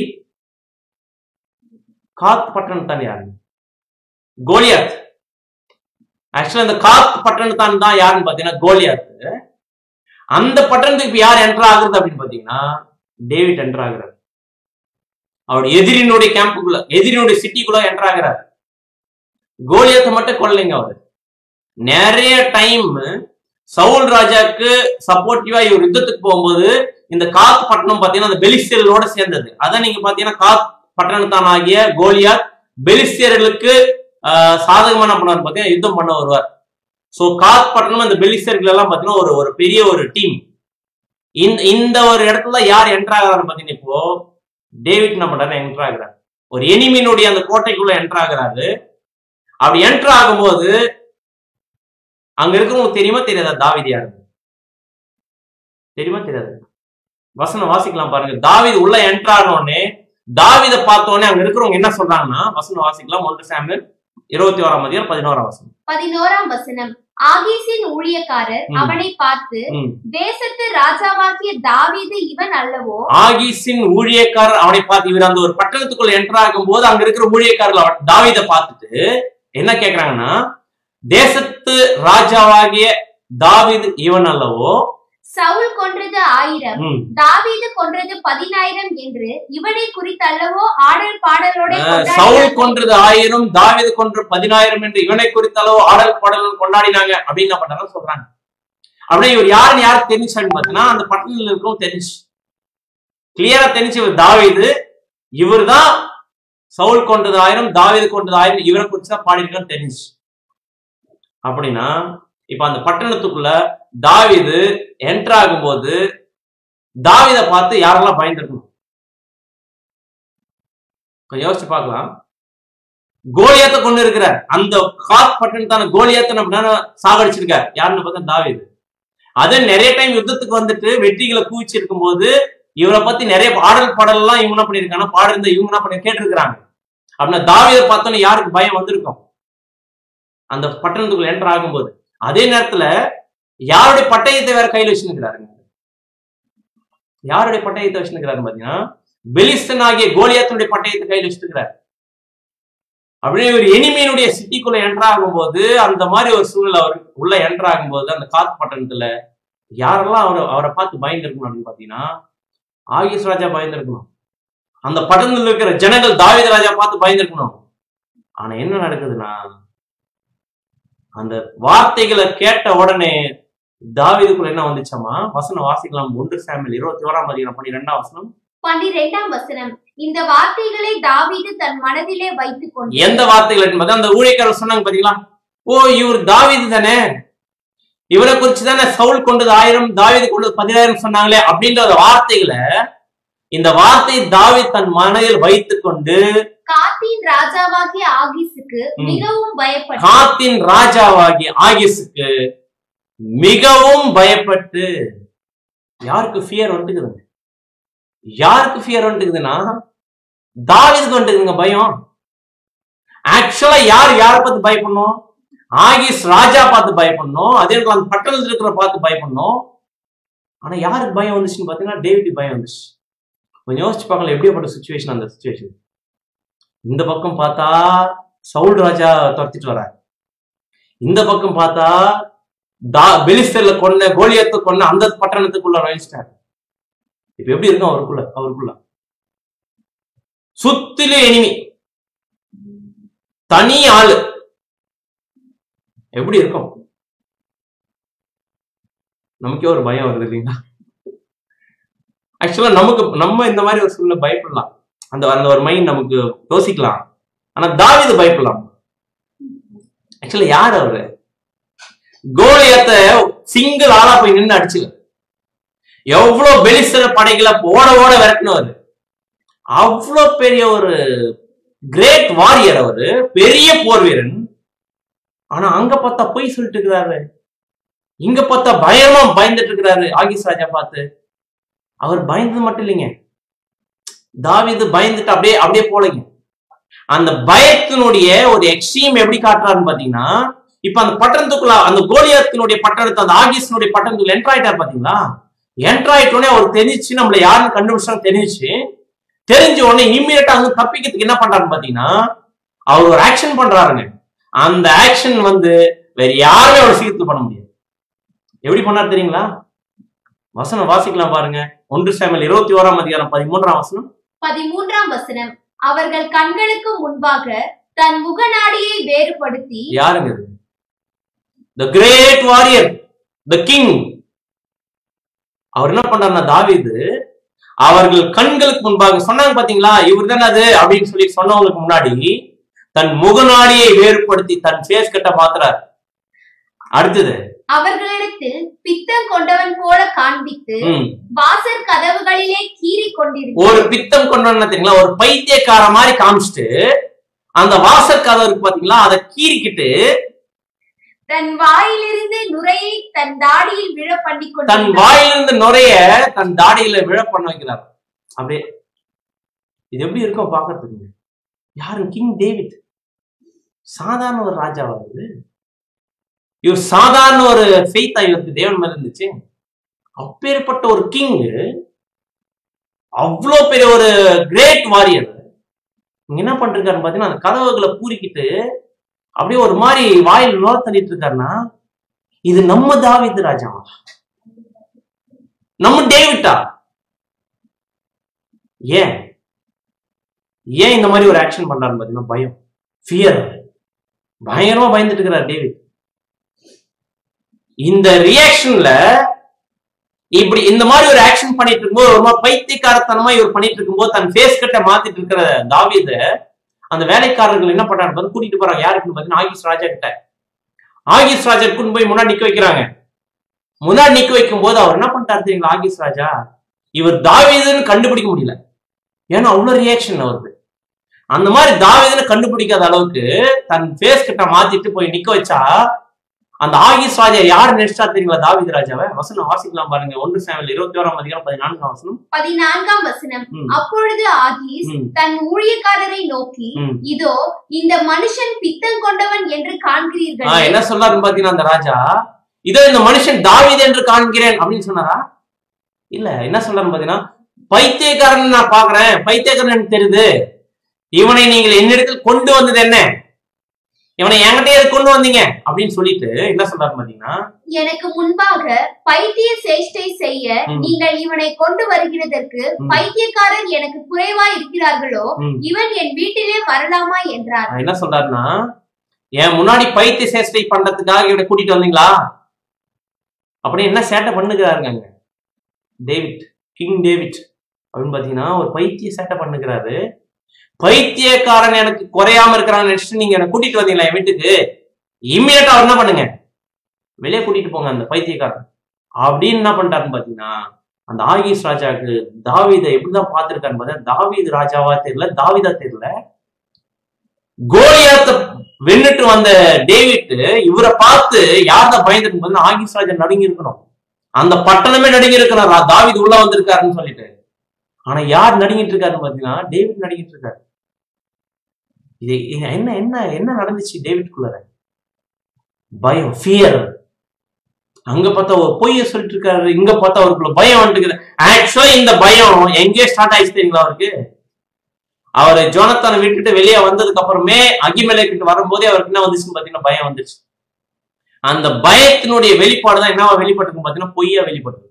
காத் பட்டணத்தான் யாரு கோலியாத் ஆக்சுவலா இந்த காத் பட்டணத்தான் தான் யாருன்னு பாத்தீங்கன்னா கோலியாத் அந்த பட்டணத்துக்கு இப்ப யார் என்டர் ஆகுறது அப்படின்னு பாத்தீங்கன்னா டேவிட் என்டர் ஆகுறாரு அவருடைய எதிரினுடைய கேம்புக்குள்ள எதிரினுடைய சிட்டிக்குள்ள என்டர் ஆகுறாரு கோலியத்தை மட்டும் கொள்ளலைங்க அவரு நிறைய டைம் சவுல் ராஜாக்கு சப்போர்ட்டிவா இவர் யுத்தத்துக்கு போகும்போது இந்த காத் பட்டணம் பாத்தீங்கன்னா அந்த பெலிஸ்தியர்களோட சேர்ந்தது அதான் நீங்க பாத்தீங்கன்னா காத் பட்டணத்தான் ஆகிய கோலியாத் பெலிஸ்தியர்களுக்கு ஆஹ், சாதகமா என்ன பண்ணுவார் பாத்தீங்கன்னா யுத்தம் பண்ண வருவார் சோ காத் பட்டணம் அந்த பெலிஸ்தியர்கள் எல்லாம் பாத்தீங்கன்னா ஒரு ஒரு பெரிய ஒரு டீம் இந்த இந்த ஒரு இடத்துல யார் என்டர் ஆகுறாரு பாத்தீங்கன்னா இப்போ டேவிட் என்ன பண்றாரு என்டர் ஆகுறாரு ஒரு எனிமினுடைய அந்த கோட்டைக்குள்ள என்டர் ஆகுறாரு அப்படி என்டர் ஆகும்போது அங்க இருக்கிறவங்களுக்கு தெரியுமா தெரியாதா தாவீது யாரு தெரியுமா தெரியாது வசனம் வாசிக்கலாம் பாருங்க தாவீது உள்ள என்டர் ஆன உடனே தாவீதை பார்த்த உடனே அங்க இருக்கிறவங்க என்ன சொல்றாங்கன்னா வசனம் வாசிக்கலாம் ஒன்று சாமுவேல் இருபத்தி ஓராம் அதிகாரம் பதினோராம் வசனம் பதினோராம் வசனம் ஆகீசின் ஊழியக்காரர் ம். அவனை பார்த்து ம். தேசத்து ராஜாவாகிய தாவீது இவன் அல்லவோ ஆகீஸின் ஊழியக்காரர் அவனை பார்த்து இவர் அந்த ஒரு பட்டணத்துக்குள்ள என்டர் ஆகும் போது அங்க இருக்கிற ஊழியக்காரர்கள் அவன் தாவீதை பார்த்துட்டு என்ன கேக்குறாங்கன்னா தேசத்து ராஜாவாகிய தாவீது இவன் அல்லவோ சவுல் கொன்றது ஆயிரம் ம். தாவீது கொன்றது பதினாயிரம் என்று இவனை குறித்தல்லவோ ஆடல் பாடலோட அஹ் சவுல் கொன்றது ஆயிரம் தாவீது கொன்று பதினாயிரம் என்று இவனை குறித்தளவு ஆடல் பாடல் கொண்டாடினாங்க அப்படின்னு என்ன பண்றாங்க சொல்றாங்க அப்படியே இவர் யாருன்னு யாருக்கு தெரிஞ்சான்னு பார்த்தீங்கன்னா அந்த பட்டணத்துல இருக்கவும் தெரிஞ்சு கிளியரா தெரிஞ்சு இவர் தாவீது இவர் தான் சவுல் கொன்றது ஆயிரம் தாவீது கொன்றது ஆயிரம் இவரை குறிச்சு தான் பாடிருக்கான்னு தெரிஞ்சு அப்படின்னா இப்ப அந்த பட்டணத்துக்குள்ள தாவீது என்டர் ஆகும்போது தாவீதை பார்த்து யாரெல்லாம் பயந்துருக்கணும் கொஞ்சம் யோசிச்சு பார்க்கலாம் கோலியாத்த கொண்டு இருக்கிறார் அந்த காத் பட்டணத்தான கோலியாத்த நம்ம சாகடிச்சிருக்கார் யாருன்னு பார்த்தா தாவீது அது நிறைய டைம் யுத்தத்துக்கு வந்துட்டு வெற்றிகளை குவிச்சிருக்கும் போது இவரை பத்தி நிறைய ஆடல் பாடல் எல்லாம் இவங்க என்ன பண்ணிருக்காங்க பாடிருந்த இவங்க என்ன பண்ணி கேட்டிருக்கிறாங்க அப்படின்னா தாவீதை பார்த்தோன்னே யாருக்கு பயம் வந்திருக்கும் அந்த பட்டணத்துக்குள்ள என்டர் ஆகும்போது அதே நேரத்துல யாருடைய பட்டயத்தை வேற கையில் வச்சுருக்கிறாருங்க யாருடைய பட்டயத்தை வச்சுருக்கிறாரு பாத்தீங்கன்னா பெலிஸ்தன் ஆகிய கோலியாத்தினுடைய பட்டயத்தை கையில் வச்சிருக்கிறார் அப்படியே ஒரு எனிமையினுடைய சிட்டிக்குள்ள என்டர் ஆகும்போது அந்த மாதிரி ஒரு சூழ்நிலை அவர் உள்ள என்டர் ஆகும்போது அந்த காத்து பட்டணத்துல யாரெல்லாம் அவர் அவரை பார்த்து பயந்துருக்கணும் அப்படின்னு பாத்தீங்கன்னா ஆகிஸ் ராஜா பயந்துருக்கணும் அந்த பட்டணத்துல இருக்கிற ஜனங்கள் தாவீது ராஜா பார்த்து பயந்துருக்கணும் ஆனா என்ன நடக்குதுன்னா அந்த வார்த்தைகளை கேட்ட உடனே தாவீதுக்குள்ள என்ன வந்துச்சாமா வசனம் வாசிக்கலாம் ஒன்று சாமியல் இருபத்தி ஓராம் அதிகாரம் பன்னிரெண்டாம் வசனம் பன்னிரெண்டாம் வசனம் இந்த வார்த்தைகளை தாவீது தன் மனதிலே வைத்துக் கொண்டு எந்த வார்த்தைகள் என்பது அந்த ஊழியக்காரர் சொன்னாங்க பாத்தீங்களா ஓ இவர் தாவீது தானே இவரை குறிச்சு தானே சவுல் கொண்டது ஆயிரம் தாவீது கொண்டது பதினாயிரம் சொன்னாங்களே அப்படின்ற அந்த வார்த்தைகளை இந்த வார்த்தை தாவீது தன் மனதில் வைத்துக் கொண்டு காத்தின் ராஜாவாகிய ஆகிஸுக்கு ம். மிகவும் பயப்பட்டு காத்தின் ராஜாவாகி ஆகிஸுக்கு மிகவும் பயப்பட்டு யாருக்கு ஃபியர் வந்துக்குதுங்க யாருக்கு ஃபியர் வந்துக்குதுன்னா தாவீதுக்கு வந்துக்குதுங்க பயம் ஆக்சுவலா யார் யாரை பார்த்து பயப்படணும் ஆகிஸ் ராஜா பார்த்து பயப்படணும் அதே நேரத்துல அந்த பட்டணத்துல இருக்கிற பார்த்து பயப்படணும் ஆனா யாருக்கு பயம் வந்துச்சுன்னு பாத்தீங்கன்னா டேவிட் பயம் வந்துச்சு கொஞ்சம் யோசிச்சு பார்க்கல எப்படியாப்பட்ட சுச்சுவேஷன் அந்த சுச்சுவேஷன் இந்த பக்கம் பார்த்தா சவுல் ராஜா துரத்திட்டு வரார் இந்த பக்கம் பார்த்தா தா பெலிஸ்தர்ல கொன்ன கோலியத்தை கொன்ன அந்த பட்டணத்துக்குள்ள நுழைச்சிட்டார் இப்ப எப்படி இருக்கும் அவருக்குள்ள அவருக்குள்ள சுத்திலும் எனிமி தனி ஆளு எப்படி இருக்கும் நமக்கே ஒரு பயம் வருது இல்லைங்களா ஆக்சுவலா நமக்கு நம்ம இந்த மாதிரி ஒரு சூழ்நிலை பயப்படலாம் அந்த அந்த ஒரு மைண்ட் நமக்கு யோசிக்கலாம் ஆனா தாவீது பயப்படலாம் ஆக்சுவலா யார் அவரு கோலியத்தை சிங்கிள் ஆளா போய் நின்று அடிச்சுல எவ்வளவு பெலிஸ்தர படைகளை ஓட ஓட விரட்டினவர் அவ்வளவு பெரிய ஒரு கிரேட் வாரியர் அவரு பெரிய போர் வீரன் ஆனா அங்க பார்த்தா பொய் சொல்லிட்டு இருக்கிறாரு இங்க பார்த்தா பயமா பயந்துட்டு இருக்கிறாரு ஆகிஸ் ராஜா பார்த்து அவர் பயந்தது மட்டும் இல்லைங்க தாவீது பயந்துட்டு அப்படியே அப்படியே போலங்க அந்த பயத்தினுடைய ஒரு எக்ஸ்ட்ரீம் எப்படி காட்டுறாருன்னு பாத்தீங்கன்னா இப்ப அந்த பட்டணத்துக்குள்ள அந்த கோலியாத்தினுடைய பட்டணத்தை அந்த ஆகிஸ்னுடைய பட்டணத்துக்குள்ள என்டர் ஆயிட்டார் பாத்தீங்களா என்டர் ஆயிட்டோடனே அவர் தெரிஞ்சு நம்மள யாருன்னு கண்டுபிடிச்சாலும் தெரிஞ்சு தெரிஞ்ச உடனே இம்மீடியட்டா வந்து தப்பிக்கிறதுக்கு என்ன பண்றாருன்னு பாத்தீங்கன்னா அவர் ஒரு ஆக்ஷன் பண்றாருங்க அந்த ஆக்ஷன் வந்து வேற யாருமே அவர் சீக்கிரத்தில் பண்ண முடியாது எப்படி பண்ணார் தெரியுங்களா வசனம் வாசிக்கலாம் பாருங்க ஒன்று சாமியல் இருபத்தி ஓராம் அதிகாரம் பதிமூன்றாம் வசனம் பதிமூன்றாம் வசனம் அவர்கள் கண்களுக்கு முன்பாக தன் முகநாடியை வேறுபடுத்தி யாருங்க இது the great warrior the king அவர் என்ன பண்றாருன்னா தாவீது அவர்கள் கண்களுக்கு முன்பாக சொன்னாங்க பாத்தீங்களா இவர் தானே அது அப்படின்னு சொல்லி சொன்னவங்களுக்கு முன்னாடி தன் முகநாடியை வேறுபடுத்தி தன் ஃபேஸ் கட்ட மாத்துறார் அடுத்தது அவர்களிடத்தில் பித்தம் கொண்டவன் போல காண்பித்து ம், வாசற் கதவுகளிலே கீறி கொண்டிருந்தான் ஒரு பித்தம் கொண்டு தெரியுங்களா ஒரு பைத்தியக்கார மாதிரி காமிச்சிட்டு அந்த வாசல் கதவு இருக்கு பாத்தீங்களா அதை கீறிக்கிட்டு தன் வாயிலிருந்து நுரையை தன் தாடியில் விழ பண்ணி தன் கொண்டிருந்தான் வாயிலிருந்து நுரைய தன் தாடியில விழ பண்ண வைக்கிறார் அப்படியே இது எப்படி இருக்கும் பாக்குறதுக்கு யாரு கிங் டேவிட் சாதாரண ஒரு ராஜாவா இது இவர் சாதாரண ஒரு ஃபெய்த்தா இவருக்கு தேவன் மேல இருந்துச்சு அப்பேற்பட்ட ஒரு கிங் அவ்வளோ பெரிய ஒரு கிரேட் வாரியர் இங்க என்ன பண்றாருன்னு பாத்தீங்கன்னா அந்த கதவுகளை பூரிக்கிட்டு அப்படியே ஒரு மாதிரி வாயில் நுர தள்ளிட்டு இருக்காருன்னா இது நம்ம தாவீது ராஜாவா நம்ம டேவிட்டா ஏன் ஏன் இந்த மாதிரி ஒரு ஆக்ஷன் பண்றாரு பாத்தீங்கன்னா பயம் ஃபியர் பயங்கரமா பயந்துட்டு இருக்கிறார் டேவிட் இந்த ரியாக்ஷன்ல இப்படி இந்த மாதிரி ஒரு ஆக்ஷன் பண்ணிட்டு இருக்கும்போது ஒரு மாதிரி பைத்தியக்காரத்தனமா இவர் பண்ணிட்டு இருக்கும்போது தன் ஃபேஸ் கட்ட மாத்திட்டு இருக்கிற தாவீத அந்த வேலைக்காரர்கள் என்ன பண்றாங்க பாத்து கூட்டிட்டு போறாங்க யாருக்குன்னு பாத்தீங்கன்னா ஆகிஸ் ராஜா கிட்ட ஆகிஸ் ராஜா கூட்டு போய் முன்னாடி நிக்க வைக்கிறாங்க முன்னாடி நிக்க வைக்கும் போது அவர் என்ன பண்ணிட்டாரு தெரியுங்களா ஆகிஸ் ராஜா இவர் தாவீதுன்னு கண்டுபிடிக்க முடியல ஏன்னா அவ்வளவு ரியாக்ஷன் அவருக்கு அந்த மாதிரி தாவீதுன்னு கண்டுபிடிக்காத அளவுக்கு தன் ஃபேஸ் கிட்ட மாத்திட்டு போய் நிக்க வச்சா அந்த ஆகிஸ் ராஜா யார் நடிச்சா தெரியுங்களா தாவீது ராஜாவை வசனம் வாசிக்கலாம் பாருங்க ஒன்று சேவல் இருபத்தி ஓராம் அதிகாரம் பதினான்காம் வசனம் பதினான்காம் வசனம் ம், அப்பொழுது ஆகீஸ் ம், தன் ஊழியக்காரரை நோக்கி ம். இதோ இந்த மனுஷன் பித்தம் கொண்டவன் என்று ஆ, காண்கிறீர்கள் என்ன சொன்னாருன்னு பாத்தீங்கன்னா அந்த ராஜா இதோ இந்த மனுஷன் தாவீது என்று காண்கிறேன் அப்படின்னு சொன்னாரா இல்ல என்ன சொல்றாருன்னு பாத்தீங்கன்னா பைத்தியக்காரன் நான் பாக்குறேன் பைத்தியக்காரன் எனக்கு தெரியுது இவனை நீங்கள் என்னிடத்தில் கொண்டு வந்தது என்ன இவனை என்கிட்டயே கொண்டு வந்தீங்க அப்படின்னு சொல்லிட்டு என்ன சொல்றாரு பாத்தீங்கன்னா எனக்கு முன்பாக பைத்திய சேஷ்டை செய்ய ம். நீங்கள் இவனை கொண்டு வருகிறதற்கு ம். பைத்தியக்காரர் எனக்கு குறைவா இருக்கிறார்களோ ம். இவன் என் வீட்டிலே வரலாமா என்றார் அவர் என்ன சொல்றாருன்னா என் முன்னாடி பைத்திய சேஷ்டை பண்றதுக்காக இவனை கூட்டிட்டு வந்தீங்களா அப்படி என்ன சேட்டை பண்ணுகிறாருங்க அங்க டேவிட் கிங் டேவிட் அப்படின்னு பாத்தீங்கன்னா ஒரு பைத்திய சேட்டை பண்ணுகிறாரு பைத்தியக்காரன் எனக்கு குறையாம இருக்கிறான்னு நினைச்சிட்டு நீங்க என்ன கூட்டிட்டு வந்தீங்களா என் வீட்டுக்கு இம்மிடியட்டா அவர் என்ன பண்ணுங்க வெளியே கூட்டிட்டு போங்க அந்த பைத்தியக்காரன் அப்படின்னு என்ன பண்ணிட்டாருன்னு பாத்தீங்கன்னா அந்த ஆகீஸ் ராஜாவுக்கு தாவீதை எப்படிதான் பார்த்திருக்காருன்னு பார்த்தா தாவீது ராஜாவா தெரியல தாவீதா தெரியல கோலியாத்தை வென்னுட்டு வந்த டேவிட் இவரை பார்த்து யார்தான் பயந்துட்டு பார்த்தா ஆகீஸ் ராஜா நடுங்கி இருக்கணும் அந்த பட்டணமே நடுங்கி இருக்கணும் ரா- தாவீது உள்ள வந்திருக்காருன்னு சொல்லிட்டு ஆனா யார் நடுங்கிட்டு இருக்காருன்னு பாத்தீங்கன்னா டேவிட் நடுங்கிட்டு இருக்காரு இது இது என்ன என்ன என்ன நடந்துச்சு டேவிட்குள்ள பயம் ஃபியர் அங்க பார்த்தா ஒரு பொய்ய சொல்லிட்டு இருக்காரு இங்க பார்த்தா அவருக்குள்ள பயம் வந்துட்டு ஆக்சுவலா இந்த பயம் எங்கே ஸ்டார்ட் ஆயிடுச்சு தெரியுங்களா அவருக்கு அவர் ஜோனத்தானை விட்டுட்டு வெளியே வந்ததுக்கு அப்புறமே அகிமலை கிட்ட வரும்போதே அவருக்கு என்ன வந்துச்சுன்னு பாத்தீங்கன்னா பயம் வந்துச்சு அந்த பயத்தினுடைய வெளிப்பாடு தான் என்னவா வெளிப்பட்டிருக்கு பாத்தீங்கன்னா பொய்யா வெளிப்பட்டிருக்கு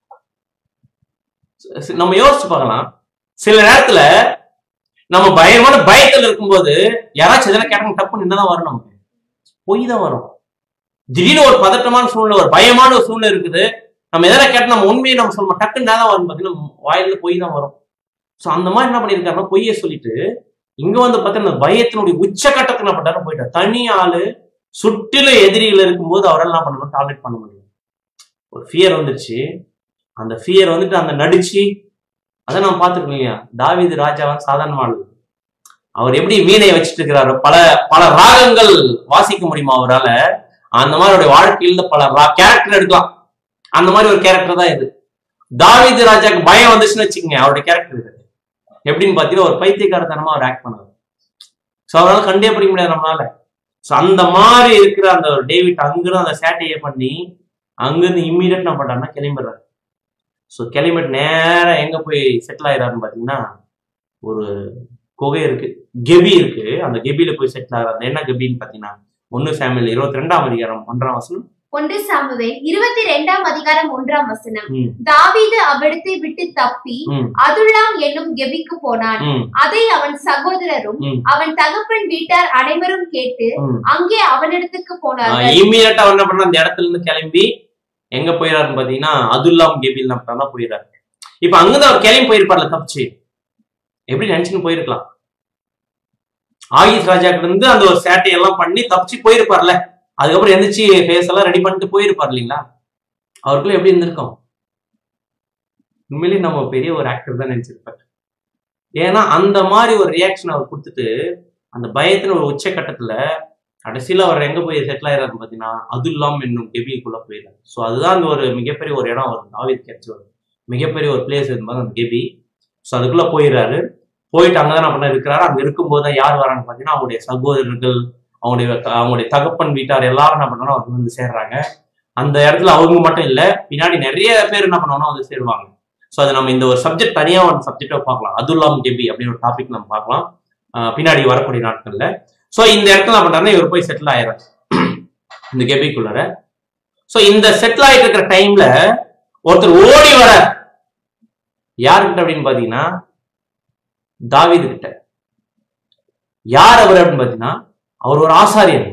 சி- நம்ம யோசிச்சு பார்க்கலாம் சில நேரத்துல நம்ம பயமான பயத்துல இருக்கும்போது யாராச்சும் எதனா கேட்டாங்க தப்புன்னு என்னதான் வரும் நமக்கு பொய் தான் வரும் திடீர்னு ஒரு பதட்டமான சூழ்நிலை ஒரு பயமான ஒரு சூழ்நிலை இருக்குது நம்ம எதனா கேட்டா நம்ம உண்மையை நம்ம சொல்லுவோம் டக்குன்னு என்ன தான் வரும் பாத்தீங்கன்னா வாயில பொய் தான் வரும் சோ அந்த மாதிரி என்ன பண்ணிருக்காருன்னா பொய்யை சொல்லிட்டு இங்க வந்து பார்த்தீங்கன்னா பயத்தினுடைய உச்சகட்டத்துக்கு என்ன பண்ணாரு போயிட்டார் தனி ஆளு சுற்றிலும் எதிரிகள் இருக்கும்போது அவரால் என்ன பண்ணணும் டார்கெட் பண்ண முடியும் ஒரு ஃபியர் வந்துருச்சு அந்த ஃபியர் வந்துட்டு அந்த நடிச்சு அதை நம்ம பார்த்துருக்கோம் இல்லையா தாவீது ராஜாவான் சாதாரண ஆளு அவர் எப்படி வீணையை வச்சுட்டு இருக்கிறாரு பல பல ராகங்கள் வாசிக்க முடியுமா அவரால அந்த மாதிரி அவருடைய வாழ்க்கையில பல கேரக்டர் எடுக்கலாம் அந்த மாதிரி ஒரு கேரக்டர் தான் இது தாவீது ராஜாக்கு பயம் வந்துச்சுன்னு வச்சுக்கோங்க அவருடைய கேரக்டர் இது எப்படின்னு பார்த்தீங்கன்னா ஒரு பைத்தியக்காரத்தனமா அவர் ஆக்ட் பண்ணுவார் ஸோ அவரால் கண்டே பிடிக்க முடியாது நம்மளால ஸோ அந்த மாதிரி இருக்கிற அந்த ஒரு டேவிட் அங்கிருந்து அந்த சேட்டையை பண்ணி அங்கிருந்து இம்மீடியட் என்ன பண்றாருன்னா கிளம்பிடுறாரு ஸோ கிளம்பிட்டு நேரா எங்க போய் செட்டில் ஆயிடுறாருன்னு பார்த்தீங்கன்னா ஒரு குகை இருக்கு கெபி இருக்கு அந்த கெபியில போய் செட்டில் ஆகிறாரு என்ன கெபின்னு பார்த்தீங்கன்னா ஒன்னு ஃபேமிலி இருபத்தி ரெண்டாம் அதிகாரம் ஒன்றாம் வசனம் ஒன்று சாமுவேல் இருபத்தி ரெண்டாம் அதிகாரம் ஒன்றாம் வசனம் ம், தாவீது அவ்விடத்தை விட்டு தப்பி ம், அதுல்லாம் என்னும் கெபிக்கு போனான் ம், அதை அவன் சகோதரரும் ம், அவன் தகப்பன் வீட்டார் அனைவரும் கேட்டு ம். அங்கே அவனிடத்துக்கு போனார்கள் இம்மீடியட்டா என்ன பண்ண அந்த இடத்துல இருந்து கிளம்பி எங்க போயிடாருன்னு பாத்தீங்கன்னா அதுல்லாம் கேபில் தான் போயிடாரு இப்ப அங்கதான் அவர் கிளம்பி போயிருப்பார்ல தப்பிச்சு எப்படி நினைச்சுன்னு போயிருக்கலாம் ஆயுஷ் ராஜா கிட்ட இருந்து அந்த ஒரு சேட்டையெல்லாம் பண்ணி தப்பிச்சு போயிருப்பார்ல அதுக்கப்புறம் எந்திரிச்சு ஃபேஸ் எல்லாம் ரெடி பண்ணிட்டு போயிருப்பார் இல்லைங்களா அவருக்குள்ள எப்படி இருந்திருக்கும் உண்மையிலேயே நம்ம பெரிய ஒரு ஆக்டர் தான் நினைச்சிருப்பார் ஏன்னா அந்த மாதிரி ஒரு ரியாக்ஷன் அவர் கொடுத்துட்டு அந்த பயத்தின் ஒரு உச்சக்கட்டத்துல கடைசியில அவர் எங்க போய் செட்டில் ஆயிராரு பாத்தீங்கன்னா அது இல்லாம இன்னும் கெபிக்குள்ள போயிடாரு ஸோ அதுதான் அந்த ஒரு மிகப்பெரிய ஒரு இடம் அவர் தாவித் கிடைச்ச ஒரு மிகப்பெரிய ஒரு பிளேஸ் இருந்தது அந்த கெபி ஸோ அதுக்குள்ள போயிடுறாரு போயிட்டு அங்கதான் என்ன பண்ண இருக்கிறாரு அங்க இருக்கும்போது தான் யார் வராங்க பாத்தீங்கன்னா அவங்களுடைய சகோதரர்கள் அவங்களுடைய அவங்களுடைய தகப்பன் வீட்டார் எல்லாரும் என்ன பண்ணணும் அவங்க வந்து சேர்றாங்க அந்த இடத்துல அவங்க மட்டும் இல்ல பின்னாடி நிறைய பேர் என்ன பண்ணணும் வந்து சேருவாங்க ஸோ அது நம்ம இந்த ஒரு சப்ஜெக்ட் தனியா ஒரு சப்ஜெக்டா பார்க்கலாம் அதுல்லாம் கெபி அப்படின்னு ஒரு டாபிக் நம்ம பார்க்கலாம் ஆஹ் பின்னாடி வரக்கூடிய நாட்கள்ல ஸோ இந்த இடத்துல என்ன பண்றாருன்னா இவர் போய் செட்டில் ஆயிடுறாரு இந்த கெபிக்குள்ளார ஸோ இந்த செட்டில் ஆயிட்டு இருக்கிற டைம்ல ஒருத்தர் ஓடி வர யாருக்கிட்ட அப்படின்னு பாத்தீங்கன்னா தாவீது கிட்ட யார் அவர் அப்படின்னு பாத்தீங்கன்னா அவர் ஒரு ஆசாரியன்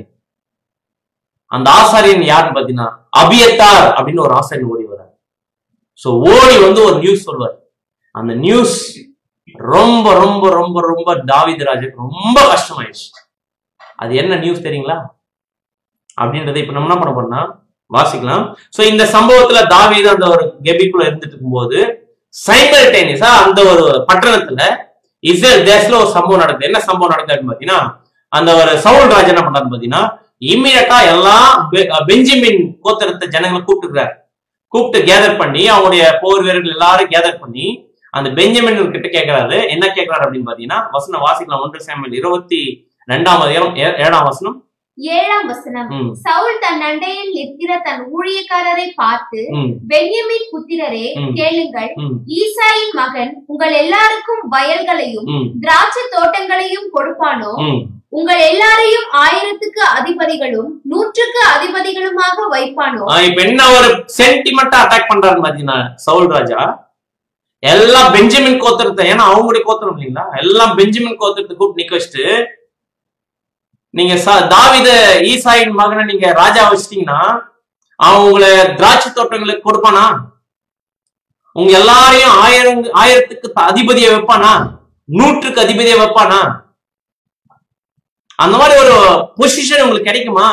அந்த ஆசாரியன் யாருன்னு பாத்தீங்கன்னா அபியத்தார் அப்படின்னு ஒரு ஆசாரியன் ஓடி வர்றார் ஸோ ஓடி வந்து ஒரு நியூஸ் சொல்வார் அந்த நியூஸ் ரொம்ப ரொம்ப ரொம்ப ரொம்ப தாவீது ராஜாக்கு ரொம்ப கஷ்டமாயிடுச்சு அது என்ன நியூஸ் தெரியுங்களா அப்படின்றத இப்ப நம்ம என்ன பண்ண போறோம்னா வாசிக்கலாம் சோ இந்த சம்பவத்துல தாவீது அந்த ஒரு கெபிக்குள்ள இருந்துட்டு இருக்கும்போது சைமல்டேனியஸா அந்த ஒரு பட்டணத்துல இஸ்ரேல் தேசத்துல ஒரு சம்பவம் நடக்குது என்ன சம்பவம் நடக்குது அப்படின்னு பாத்தீங்கன்னா அந்த ஒரு சவுல் ராஜா என்ன பண்றாரு பாத்தீங்கன்னா இம்மீடியட்டா எல்லாம் பெ- பெஞ்சமின் கோத்திரத்தை ஜனங்களை கூப்பிட்டுக்கிறார் கூப்பிட்டு கேதர் பண்ணி அவங்களுடைய போர் வீரர்கள் எல்லாரும் கேதர் பண்ணி அந்த பெஞ்சமின் கிட்ட கேட்கிறாரு என்ன கேட்கிறாரு அப்படின்னு பாத்தீங்கன்னா வசனம் வாசிக்கலாம் ஒன்று சாமுவேல் இருபத்தி ரெண்டாம் அதிகாரம் ஏ- ஏழாம் வசனம் ஏழாம் வசனம் ம், சவுல் தன் அண்டையில் நிற்கிற தன் ஊழியக்காரரை பார்த்து ம், பென்யமீன் புத்திரரே ம். கேளுங்கள் ம், ஈசாயின் மகன் உங்கள் எல்லாருக்கும் வயல்களையும் ம், திராட்சை தோட்டங்களையும் கொடுப்பானோ ம். உங்கள் எல்லாரையும் ஆயிரத்துக்கு அதிபதிகளும் நூற்றுக்கு அதிபதிகளுமாக வைப்பானோ ஆ, இப்ப என்ன ஒரு சென்டிமெண்டா அட்டாக் பண்றாரு பாத்தீங்கன்னா சவுல் ராஜா எல்லாம் பெஞ்சமின் கோத்திரத்தை ஏன்னா அவங்களுடைய கோத்திரம் இல்லைங்களா எல்லாம் பெஞ்சமின் கோத்திரத்தை கூப்பிட்டு நிக்க வச்சுட்டு நீங்க ச- தாவீத ஈசாயின் மகனை நீங்க ராஜா வச்சிட்டீங்கன்னா அவன் உங்களை திராட்சை தோட்டங்களுக்கு கொடுப்பானா உங்க எல்லாரையும் ஆயிரம் ஆயிரத்துக்கு த- அதிபதியை வைப்பானா நூற்றுக்கு அதிபதியை வைப்பானா அந்த மாதிரி ஒரு பொசிஷன் உங்களுக்கு கிடைக்குமா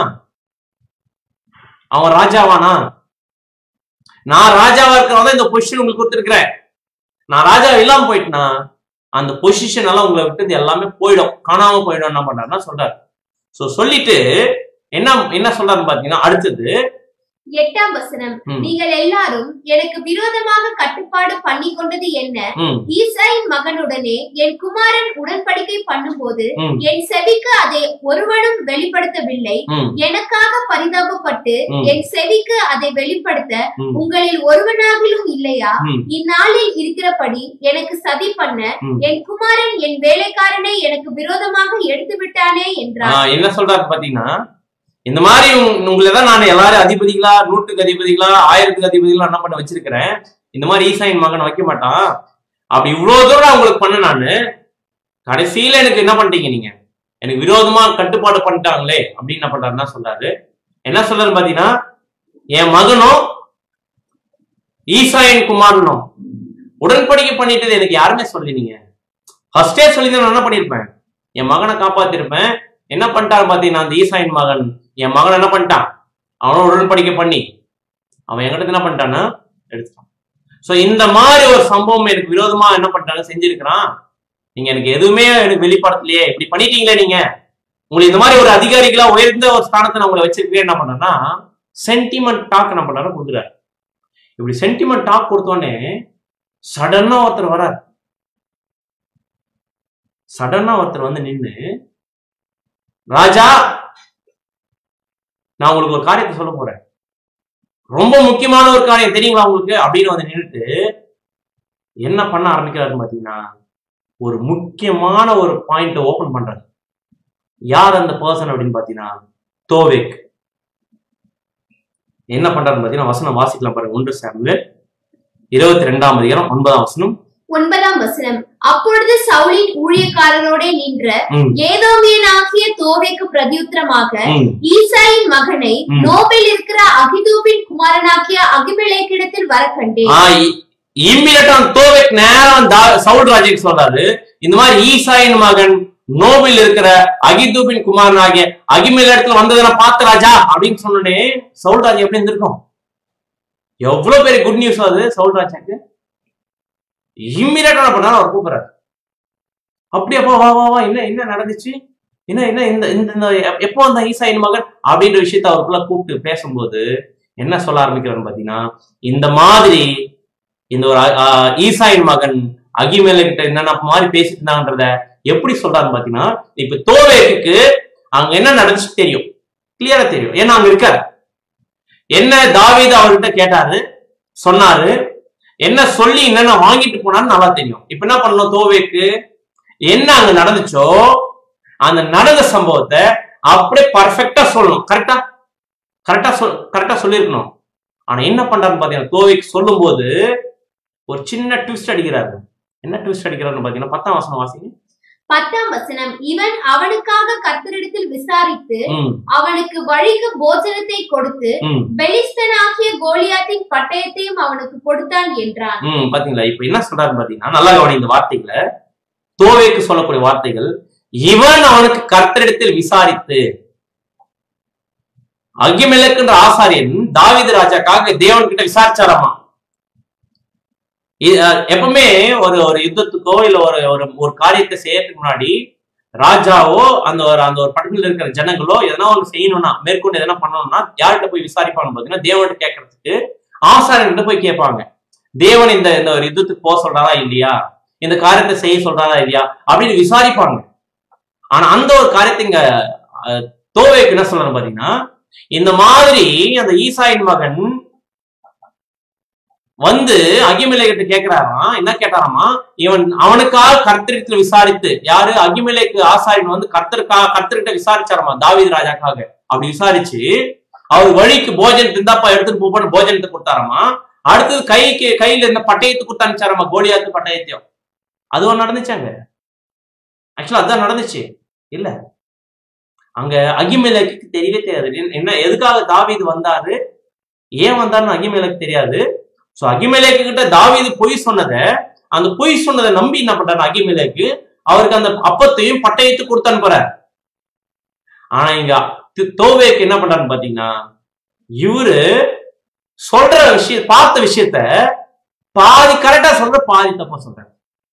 அவன் ராஜாவானா நான் ராஜாவா இருக்கிறவங்க இந்த பொசிஷன் உங்களுக்கு கொடுத்துருக்கிறேன் நான் ராஜா இல்லாம போயிட்டேனா அந்த பொசிஷன் எல்லாம் உங்களை விட்டு எல்லாமே போயிடும் காணாம போயிடும் என்ன பண்றாருன்னா சொல்றாரு சோ சொல்லிட்டு என்ன என்ன சொல்றாருன்னு பாத்தீங்கன்னா அடுத்தது எட்டாம் வசனம் ம், நீங்கள் எல்லாரும் எனக்கு விரோதமாக கட்டுப்பாடு பண்ணி கொண்டது என்ன ம், ஈசாயின் மகனுடனே என் குமாரன் உடன்படிக்கை பண்ணும்போது ம், என் செவிக்கு அதை ஒருவனும் வெளிப்படுத்தவில்லை ம், எனக்காக பரிதாபப்பட்டு ம். என் செவிக்கு அதை வெளிப்படுத்த ம், உங்களில் ஒருவனாகிலும் இல்லையா ம். இந்நாளில் இருக்கிறபடி எனக்கு சதி பண்ண ம். என் குமாரன் என் வேலைக்காரனை எனக்கு விரோதமாக எடுத்து விட்டானே ஆ, என்றார் என்ன சொல்றாரு பாத்தீங்கன்னா இந்த மாதிரி உங்க- உங்களை தான் நான் எல்லாரும் அதிபதிகளா நூற்றுக்கு அதிபதிகளா ஆயிரத்துக்கு அதிபதிகளா என்ன பண்ண வச்சிருக்கிறேன் இந்த மாதிரி ஈசாயின் மகன் வைக்க மாட்டான் அப்படி இவ்வளவு தூரம் உங்களுக்கு பண்ண நானு கடைசியில எனக்கு என்ன பண்ணிட்டீங்க நீங்க எனக்கு விரோதமா கட்டுப்பாடு பண்ணிட்டாங்களே அப்படின்னு என்ன பண்றாருன்னா சொல்றாரு என்ன சொல்றாரு பாத்தீங்கன்னா என் மகனும் ஈசாயின் குமாரனும் உடன்படிக்கை பண்ணிட்டது எனக்கு யாருமே சொல்லி நீங்க ஃபர்ஸ்டே சொல்லி நான் என்ன பண்ணிருப்பேன் என் மகனை காப்பாத்திருப்பேன் என்ன பண்ணிட்டாரு பாத்தீங்கன்னா அந்த ஈசாயின் மகன் என் மகன் என்ன பண்ணிட்டான் அவனும் உடன்படிக்கை பண்ணி அவன் என்கிட்ட என்ன பண்ணிட்டான்னா எடுத்துட்டான் சோ இந்த மாதிரி ஒரு சம்பவம் எனக்கு விரோதமா என்ன பண்ணிட்டாங்க செஞ்சிருக்கிறான் நீங்க எனக்கு எதுவுமே எனக்கு வெளிப்படுத்தலையே இப்படி பண்ணிட்டீங்களே நீங்க உங்களுக்கு இந்த மாதிரி ஒரு அதிகாரிகளா உயர்ந்த ஒரு ஸ்தானத்தை நான் உங்களை வச்சிருக்கேன் என்ன பண்ணேன்னா சென்டிமெண்ட் டாக் என்ன பண்ணாரு கொடுக்குறாரு இப்படி சென்டிமெண்ட் டாக் கொடுத்தோடனே சடனா ஒருத்தர் வரார் சடனா ஒருத்தர் வந்து நின்னு ராஜா நான் உங்களுக்கு ஒரு காரியத்தை சொல்ல போறேன் ரொம்ப முக்கியமான ஒரு காரியம் தெரியுங்களா உங்களுக்கு அப்படின்னு வந்து நின்னுட்டு என்ன பண்ண ஆரம்பிக்கிறாருன்னு பாத்தீங்கன்னா ஒரு முக்கியமான ஒரு பாயிண்ட் ஓபன் பண்றாரு யார் அந்த பர்சன் அப்படின்னு பாத்தீங்கன்னா தோவேக் என்ன பண்றாருன்னு பாத்தீங்கன்னா வசனம் வாசிக்கலாம் பாருங்க ஒன்று சாமுவேல் இருபத்தி ரெண்டாம் அதிகாரம் ஒன்பதாம் வசனம் ஒன்பதாம் வசனம் அப்பொழுது சவுலின் ஊழியக்காரரோட நின்ற ம், ஏதோமியனாகிய தோவேக்கு பிரதியுத்தரமாக ம், ஈசாயின் மகனை ம். நோபில் இருக்கிற அகிதூபின் குமாரனாகிய அகிமெலேக்கிடத்தில் வர கண்டேன் ஆ, இ- immediate ஆ தோவேக் நேரம் தா- சவுல் ராஜுக்கு சொல்றாரு இந்த மாதிரி ஈசாயின் மகன் நோபில் இருக்கிற அகிதூபின் குமாரன் ஆகிய அகிமேல் இடத்துல வந்ததை நான் பார்த்த ராஜா அப்படின்னு சொன்னனே சவுல் ராஜா எப்படி இருந்திருக்கும் எவ்வளவு பெரிய குட் நியூஸ் அது சவுல் ராஜாக்கு இம்மிடியட்டா பண்ணாரு அவர் கூப்பிடுறாரு அப்படியாப்பா வா வா வா என்ன என்ன நடந்துச்சு என்ன என்ன இந்த இந்த இந்த எப்- எப்போ வந்த ஈசாயின் மகன் அப்படின்ற விஷயத்த அவருக்குள்ள கூப்பிட்டு பேசும்போது என்ன சொல்ல ஆரம்பிக்கிறாருன்னு பாத்தீங்கன்னா இந்த மாதிரி இந்த ஒரு அ- ஆ, ஈசாயின் மகன் அகிமேல கிட்ட என்னென்ன மாதிரி பேசிட்டு இருந்தாங்கன்றத எப்படி சொல்றாருன்னு பாத்தீங்கன்னா இப்ப தோவேக்கு அங்க என்ன நடந்துச்சு தெரியும் கிளியரா தெரியும் ஏன்னா அங்க இருக்காரு என்ன தாவீது அவர்கிட்ட கேட்டாரு சொன்னாரு என்ன சொல்லி என்னென்ன வாங்கிட்டு போனான்னு நல்லா தெரியும் இப்ப என்ன பண்ணணும் தோவேக்கு என்ன அங்க நடந்துச்சோ அந்த நடந்த சம்பவத்தை அப்படியே பர்ஃபெக்டா சொல்லணும் கரெக்டா கரெக்டா சொல் கரெக்டா சொல்லியிருக்கணும் ஆனா என்ன பண்றாருன்னு பாத்தீங்கன்னா தோவிக்கு சொல்லும்போது ஒரு சின்ன ட்விஸ்ட் அடிக்கிறாரு என்ன ட்விஸ்ட் அடிக்கிறாருன்னு பாத்தீங்கன்னா பத்தாம் வசனம் வாசிங்க பத்தாம் வசனம் இவன் அவனுக்காக கர்த்தரிடத்தில் விசாரித்து ம், அவனுக்கு வழிக்கு போஜனத்தை கொடுத்து ம், பெலிஸ்தனாகிய கோலியாத்தின் பட்டயத்தையும் அவனுக்கு கொடுத்தான் என்றான் ம், பாத்தீங்களா இப்ப என்ன சொல்றாருன்னு பாத்தீங்கன்னா நல்லா கவனி இந்த வார்த்தைகளை தோவேக்கு சொல்லக்கூடிய வார்த்தைகள் இவன் அவனுக்கு கர்த்தரிடத்தில் விசாரித்து அகிமெலக்குன்ற ஆசாரியன் தாவீது ராஜாக்காக தேவன் கிட்ட விசாரிச்சாராமா இ- அஹ் எப்பவுமே ஒரு ஒரு யுத்தத்துக்கோ இல்ல ஒரு ஒரு ஒரு காரியத்தை செய்யறதுக்கு முன்னாடி ராஜாவோ அந்த ஒரு அந்த ஒரு பட்டணத்துல இருக்கிற ஜனங்களோ எதனா ஒன்று செய்யணும்னா மேற்கொண்டு எதனா பண்ணணும்னா யார்கிட்ட போய் விசாரிப்பாங்க பாத்தீங்கன்னா தேவன்கிட்ட கேட்கறதுக்கு ஆசாரியன்கிட்ட போய் கேட்பாங்க தேவன் இந்த இந்த ஒரு யுத்தத்துக்கு போக சொல்றாரா இல்லையா இந்த காரியத்தை செய்ய சொல்றாரா இல்லையா அப்படின்னு விசாரிப்பாங்க ஆனா அந்த ஒரு காரியத்தை இங்க அஹ், தோவேக்கு என்ன சொல்றாரு பாத்தீங்கன்னா இந்த மாதிரி அந்த ஈசாயின் மகன் வந்து அகிமிலேக்கிட்ட கேக்குறாராம் என்ன கேட்டாராமா இவன் அவனுக்காக கர்த்தரிடத்துல விசாரித்து யாரு அகிமிலேக்கு ஆசாரியன் வந்து கர்த்தருக்கா கர்த்தர்கிட்ட விசாரிச்சாராமா தாவீது ராஜாக்காக அப்படி விசாரிச்சு அவர் வழிக்கு போஜனம் திந்தாப்பா எடுத்துட்டு போட்டு போஜனத்தை கொடுத்தாராமா அடுத்தது கைக்கு கையில இருந்த பட்டயத்தை கொடுத்து அனுப்பிச்சாராமா கோலியாத்து பட்டயத்தையும் அதுவும் நடந்துச்சாங்க ஆக்சுவலா அதான் நடந்துச்சு இல்ல அங்க அகிமேலக்கு தெரியவே தெரியாது என்ன- என்ன எதுக்காக தாவீது வந்தாரு ஏன் வந்தாருன்னு அகிமேலக்கு தெரியாது சோ அகிமேலேக்கு கிட்ட தாவீது பொய் சொன்னத அந்த பொய் சொன்னதை நம்பி என்ன பண்றாரு அகிமேலேக்கு அவருக்கு அந்த அப்பத்தையும் பட்டயத்தை கொடுத்து அனுப்புறாரு ஆனா இங்க தி- தோவேக்கு என்ன பண்றாருன்னு பாத்தீங்கன்னா இவரு சொல்ற விஷய பார்த்த விஷயத்த பாதி கரெக்டா சொல்ற பாதி தப்பா சொல்றாரு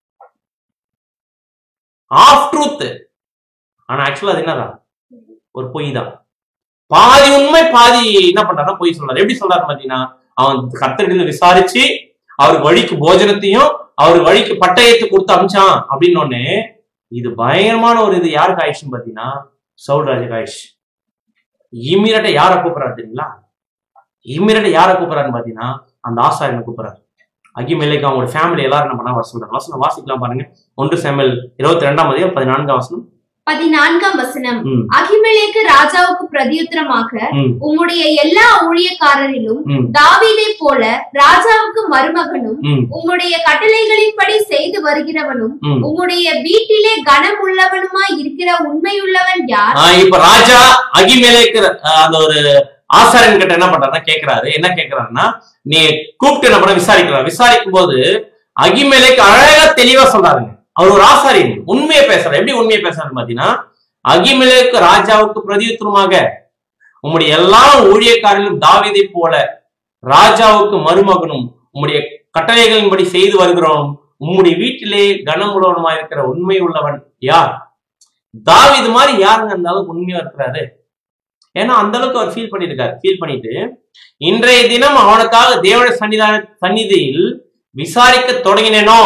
ஆஃப் ட்ரூத் ஆனா ஆக்சுவலா அது என்னதான் ஒரு பொய் தான் பாதி உண்மை பாதி என்ன பண்றாருன்னா பொய் சொல்றாரு எப்படி சொல்றாரு பாத்தீங்கன்னா அவன் கர்த்தரிடத்துல விசாரிச்சு அவருக்கு வழிக்கு போஜனத்தையும் அவருக்கு வழிக்கு பட்டயத்தை கொடுத்து அமிச்சான் அப்படின்னு ஒண்ணு இது பயங்கரமான ஒரு இது யாருக்கு ஆயிடுச்சுன்னு பாத்தீங்கன்னா சவுல் ராஜுக்கு ஆயிடுச்சு இம்மீடியட்டா யாரை கூப்பிடுறாரு தெரியுங்களா இம்மீடியட்டா யாரை கூப்பிடுறாருன்னு பாத்தீங்கன்னா அந்த ஆசாரியனை கூப்பிடுறாரு அகிமேலைக்கு அவங்களோட ஃபேமிலி எல்லாரும் என்ன பண்ணா வர சொல்றாங்க வசனம் வாசிக்கலாம் பாருங்க ஒன்று செம்மல் இருபத்தி ரெண்டாம் அதிகம் பதினான்காம் வசனம் பதினான்காம் வசனம் ம், அகிமெலேக்கு ராஜாவுக்கு பிரதியுத்தரமாக ம், உம்முடைய எல்லா ஊழியக்காரரிலும் ம், தாவீதை போல ராஜாவுக்கு மருமகனும் ம், உம்முடைய கட்டளைகளின்படி செய்து வருகிறவனும் ம். உம்முடைய வீட்டிலே கனம் உள்ளவனுமாய் இருக்கிற உண்மையுள்ளவன் யார் ஆஹ் இப்ப ராஜா அகிமேலேக்கு ஆஹ் அந்த ஒரு ஆசாரியன் கிட்ட என்ன பண்றாருன்னா கேக்குறாரு என்ன கேக்குறாருன்னா நீ கூப்பிட்டு என்ன பண்ண விசாரிக்கிறார் விசாரிக்கும் போது அகிமேலேக்கு அழகா தெளிவா சொல்றாருங்க அவர் ஒரு ஆசாரியன் உண்மையை பேசுறாரு எப்படி உண்மையை பேசுறாரு பாத்தீங்கன்னா அகிமேலேக்கு ராஜாவுக்கு பிரதியுத்தரமாக உம்முடைய எல்லா ஊழியக்காரர்களும் தாவீதை போல ராஜாவுக்கு மருமகனும் உம்முடைய கட்டளைகளின்படி செய்து வருகிறவனும் உம்முடைய வீட்டிலே கனமுள்ளவனுமா இருக்கிற உண்மை உள்ளவன் யார் தாவீது மாதிரி யாருங்க அந்த அளவுக்கு உண்மையா இருக்கிறாரு ஏன்னா அந்த அளவுக்கு அவர் ஃபீல் பண்ணியிருக்காரு ஃபீல் பண்ணிட்டு இன்றைய தினம் அவனுக்காக தேவன சன்னிதான சந்நிதியில் விசாரிக்க தொடங்கினேனோ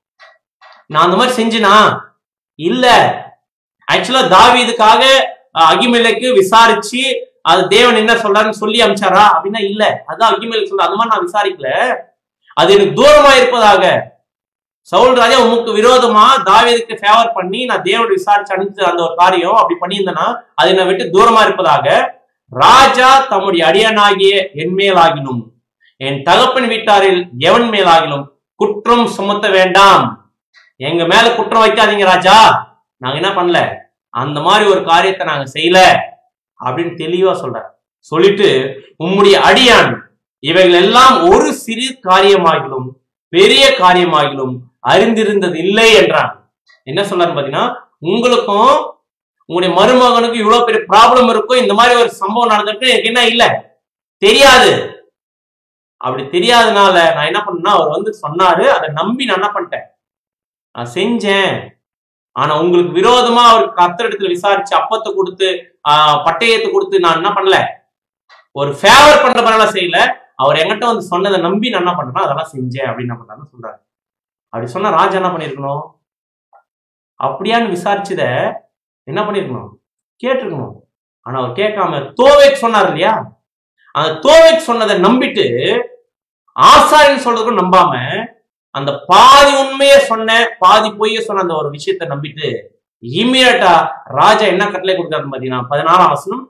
நான் அந்த மாதிரி செஞ்சனா இல்ல ஆக்சுவலா தாவீதுக்காக அஹ், அகிமெலேக்கு விசாரிச்சு அது தேவன் என்ன சொல்றாருன்னு சொல்லி அமிச்சாரா அப்படின்னா இல்ல அதான் அகிமெலுக்கு சொல்ற அந்த மாதிரி நான் விசாரிக்கல அது எனக்கு தூரமா இருப்பதாக சவுல் ராஜா உமக்கு விரோதமா தாவீதுக்கு ஃபேவர் பண்ணி நான் தேவனை விசாரிச்சு அனுப்பிச்ச அந்த ஒரு காரியம் அப்படி பண்ணியிருந்தேன்னா அது என்னை விட்டு தூரமா இருப்பதாக ராஜா தம்முடைய அடியானாகிய என் மேலாகினும் என் தகப்பன் வீட்டாரில் எவன் மேலாகிலும் குற்றம் சுமத்த வேண்டாம் எங்க மேல குற்றம் வைக்காதீங்க ராஜா நாங்க என்ன பண்ணல அந்த மாதிரி ஒரு காரியத்தை நாங்க செய்யல அப்படின்னு தெளிவா சொல்றார் சொல்லிட்டு உம்முடைய அடியான் இவைகள் எல்லாம் ஒரு சிறு காரியமாகிலும் பெரிய காரியமாகிலும் அறிந்திருந்தது இல்லை என்றான் என்ன சொல்றாரு பாத்தீங்கன்னா உங்களுக்கும் உங்களுடைய மருமகனுக்கும் இவ்வளவு பெரிய ப்ராப்ளம் இருக்கும் இந்த மாதிரி ஒரு சம்பவம் நடந்திருக்கு எனக்கு என்ன இல்ல தெரியாது அப்படி தெரியாதனால நான் என்ன பண்ணேன்னா அவர் வந்து சொன்னாரு அதை நம்பி நான் என்ன பண்ணிட்டேன் நான் செஞ்சேன் ஆனா உங்களுக்கு விரோதமா அவர் கத்தரிடத்துல விசாரிச்சு அப்பத்தை கொடுத்து ஆஹ், பட்டயத்தை கொடுத்து நான் என்ன பண்ணல ஒரு ஃபேவர் பண்ற மாதிரிலாம் செய்யல அவர் என்கிட்ட வந்து சொன்னதை நம்பி நான் என்ன பண்றேன்னா அதெல்லாம் செஞ்சேன் அப்படின்னு என்ன பண்றாருன்னு சொல்றாரு அப்படி சொன்னா ராஜா என்ன பண்ணிருக்கணும் அப்படியான்னு விசாரிச்சத என்ன பண்ணிருக்கணும் கேட்டிருக்கணும் ஆனா அவர் கேட்காம தோவேக் சொன்னார் இல்லையா அந்த தோவேக் சொன்னதை நம்பிட்டு ஆசாரின்னு சொல்றதுக்கும் நம்பாம அந்த பாதி உண்மையை சொன்ன பாதி பொய்ய சொன்ன அந்த ஒரு விஷயத்த நம்பிட்டு இம்மிடியட்டா ராஜா என்ன கட்டளை கொடுத்தாரு பாத்தீங்கன்னா பதினாறாம் வசனம்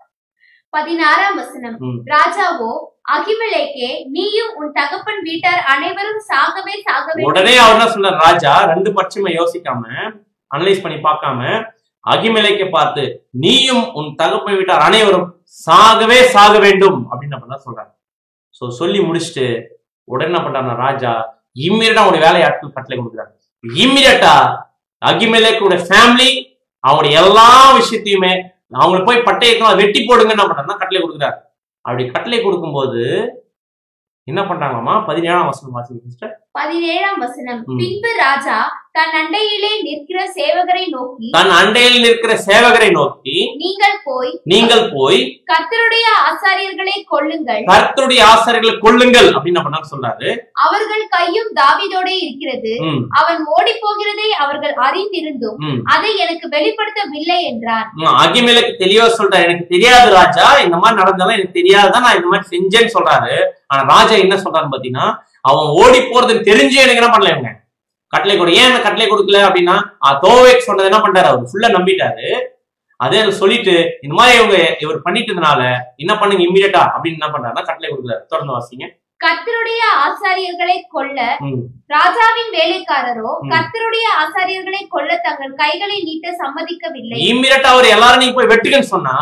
பதினாறாம் வசனம் ம். ராஜாவோ அகிமெலேக்கே நீயும் உன் தகப்பன் வீட்டார் அனைவரும் சாகவே சாகவே உடனே அவர் என்ன சொல்றாரு ராஜா ரெண்டு பட்சமே யோசிக்காம அனலைஸ் பண்ணி பார்க்காம அகிமலைக்கு பார்த்து நீயும் உன் தகப்பன் வீட்டார் அனைவரும் சாகவே சாக வேண்டும் அப்படின்னு நம்ம தான் சொல்றாரு சோ சொல்லி முடிச்சுட்டு உடனே என்ன பண்றாருன்னா ராஜா இம்மிடியா அவனுடைய வேலை ஆட்கள் கட்டளை கொடுக்குறாரு இம்மிடியட்டா அகிமலேக்குடைய ஃபேமிலி அவங்களுடைய எல்லா விஷயத்தையுமே அவங்களை போய் பட்டயத்தை வெட்டி போடுங்க என்ன பண்றாருன்னா கட்டளை கொடுக்குறாரு அப்படி கட்டளை கொடுக்கும்போது என்ன பண்றாங்களாமா பதினேழாம் வசனம் வாசிங்க சிஸ்டர் பதினேழாம் வசனம் ம். பின்பு ராஜா தன் அண்டையிலே நிற்கிற சேவகரை நோக்கி தன் அண்டையில் நிற்கிற சேவகரை நோக்கி நீங்கள் போய் நீங்கள் போய் கர்த்தருடைய ஆசாரியர்களை கொள்ளுங்கள் கர்த்தருடைய ஆசாரிகளை கொள்ளுங்கள் அப்படின்னு என்ன பண்ணாரு சொல்றாரு அவர்கள் கையும் தாவீதோடே இருக்கிறது ம், அவன் ஓடி போகிறதை அவர்கள் அறிந்திருந்தும் ம். அதை எனக்கு வெளிப்படுத்தவில்லை என்றார் ம், அகிமேலுக்கு தெளிவா சொல்றாரு எனக்கு தெரியாது ராஜா இந்த மாதிரி நடந்தாலும் எனக்கு தெரியாதுதான் நான் இந்த மாதிரி செஞ்சேன்னு சொல்றாரு ஆனா ராஜா என்ன சொல்றாரு பாத்தீங்கன்னா அவன் ஓடி போறதுன்னு தெரிஞ்சு எனக்கு என்ன பண்ணல இவங்க கட்டளை கொடு ஏன் அந்த கட்டளை கொடுக்கல அப்படின்னா தோவேக் சொன்னது என்ன பண்றாரு அவர் ஃபுல்லா நம்பிட்டாரு அதே அதை சொல்லிட்டு இந்த மாதிரி இவங்க இவர் பண்ணிட்டதுனால என்ன பண்ணுங்க இம்மீடியட்டா அப்படின்னு என்ன பண்றாருன்னா கட்டளை கொடுக்குறாரு தொடர்ந்து வாசிங்க கர்த்தருடைய ஆசாரியர்களை கொல்ல ம், ராஜாவின் வேலைக்காரரோ ம். கர்த்தருடைய ஆசாரியர்களை கொல்ல தங்கள் கைகளை நீட்ட சம்மதிக்கவில்லை இம்மீடியட்டா அவர் எல்லாரும் நீங்க போய் வெட்டுங்கன்னு சொன்னா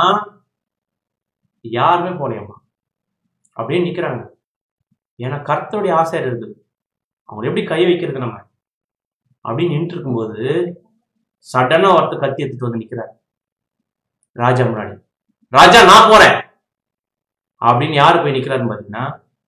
யாருமே போலையம்மா அப்படியே நிக்கிறாங்க ஏன்னா கர்த்தருடைய ஆசை இருக்குது அவங்க எப்படி கை வைக்கிறது நம்ம அப்படின்னு நின்று இருக்கும்போது சடனா ஒருத்தர் கத்தி எடுத்துட்டு வந்து நிக்கிறார் ராஜா முன்னாடி ராஜா நான் போறேன் அப்படின்னு யாரு போய் நிக்கிறாருன்னு பாத்தீங்கன்னா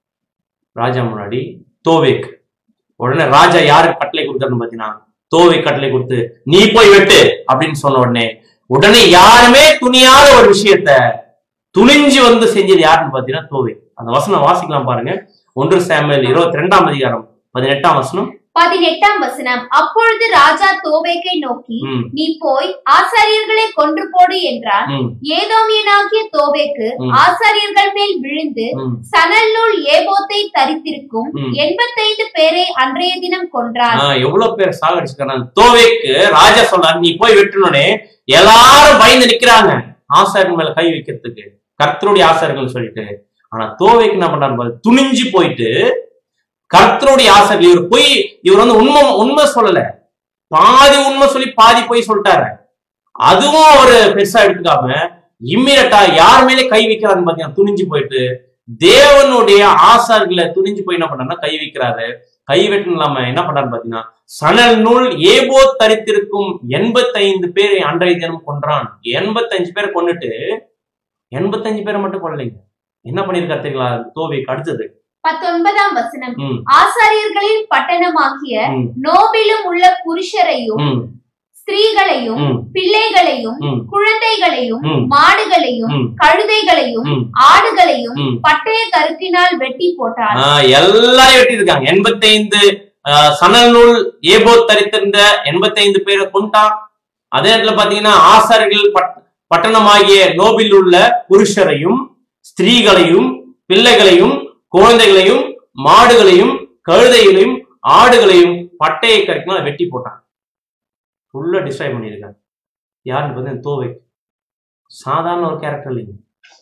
ராஜா முன்னாடி தோவேக் உடனே ராஜா யாருக்கு கட்டளை கொடுத்தாருன்னு பாத்தீங்கன்னா தோவை கட்டளை கொடுத்து நீ போய் வெட்டு அப்படின்னு சொன்ன உடனே உடனே யாருமே துணியாத ஒரு விஷயத்த துணிஞ்சு வந்து செஞ்சது யாருன்னு பாத்தீங்கன்னா தோவை அந்த வசனம் வாசிக்கலாம் பாருங்க ஒன்று சாமுவேல் இருபத்தி ரெண்டாம் அதிகாரம் பதினெட்டாம் வசனம் பதினெட்டாம் வசனம் அப்பொழுது ராஜா தோவேக்கை நோக்கி ம், நீ போய் ஆசாரியர்களை கொன்று போடு என்றார் ம், ஏதோமியனாகிய தோவேக்கு ம். ஆசாரியர்கள் மேல் விழுந்து ம், சணல் நூல் ஏபோத்தை தரித்திருக்கும் ம். எண்பத்தைந்து பேரை அன்றைய தினம் கொன்றார் ஆஹ் எவ்வளவு பேர் சாகடிச்சிருக்காங்க தோவைக்கு ராஜா சொல்றாரு நீ போய் வெட்டணுனே எல்லாரும் பயந்து நிக்கிறாங்க ஆசாரியர்கள் மேல கை வைக்கிறதுக்கு கர்த்தருடைய ஆசாரியர்கள் சொல்லிட்டு ஆனா தோவைக்கு என்ன பண்றாரு பாரு, துணிஞ்சு போயிட்டு கர்த்தருடைய ஆசாரியர்கள் இவர் போய் இவர் வந்து உண்மை உண்மை சொல்லல பாதி உண்மை சொல்லி பாதி போய் சொல்லிட்டாரு அதுவும் அவரு பெருசா எடுத்துக்காம இம்மிடியட்டா யார் மேலே கை வைக்கிறாருன்னு பாத்தீங்கன்னா துணிஞ்சு போயிட்டு தேவனுடைய ஆசார்களை துணிஞ்சு போய் என்ன பண்றாருன்னா கை வைக்கிறாரு கை வெட்டு இல்லாம என்ன பண்றாரு பாத்தீங்கன்னா சணல் நூல் ஏபோ தரித்திருக்கும் எண்பத்தைந்து பேரை அன்றைய தினம் கொன்றான் எண்பத்தஞ்சு பேரை கொன்னுட்டு எண்பத்தஞ்சு பேரை மட்டும் கொல்லலைங்க என்ன பண்ணிருக்காரு தெரியுங்களா தோவிக்கு அடுத்தது பத்தொன்பதாம் வசனம் ம், ஆசாரியர்களின் பட்டணமாகிய ம், நோபிலும் உள்ள புருஷரையும் ம், ஸ்திரீகளையும் ம், பிள்ளைகளையும் ம், குழந்தைகளையும் ம், மாடுகளையும் ம், கழுதைகளையும் ம், ஆடுகளையும் ம். பட்டய கருத்தினால் வெட்டி போட்டார் ஆஹ் எல்லாரையும் வெட்டி இருக்காங்க எண்பத்தைந்து ஆஹ் சணல் நூல் ஏபோ தரித்திருந்த எண்பத்தைந்து பேரை கொண்டான் அதே நேரத்துல பாத்தீங்கன்னா ஆசாரிகள் பட்- பட்டணமாகிய நோபில் உள்ள புருஷரையும் ஸ்திரீகளையும் பிள்ளைகளையும் குழந்தைகளையும் மாடுகளையும் கழுதைகளையும் ஆடுகளையும் பட்டையை கறிக்கலாம் வெட்டி போட்டான் ஃபுல்லா டிஸ்ட்ராய் பண்ணியிருக்காங்க யாருன்னு பார்த்தீங்கன்னா தோவை சாதாரண ஒரு கேரக்டர் இல்லைங்க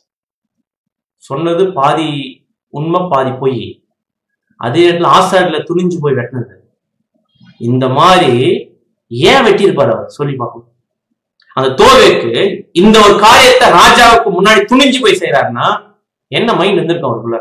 சொன்னது பாதி உண்மை பாதி பொய் அதே இடத்துல ஆசாரில துணிஞ்சு போய் வெட்டினது இந்த மாதிரி ஏன் வெட்டியிருப்பாரு அவர் சொல்லி பார்ப்போம் அந்த தோவேக்கு இந்த ஒரு காரியத்தை ராஜாவுக்கு முன்னாடி துணிஞ்சு போய் செய்யறாருன்னா என்ன மைண்ட் இருந்திருக்கும் அவருக்குள்ள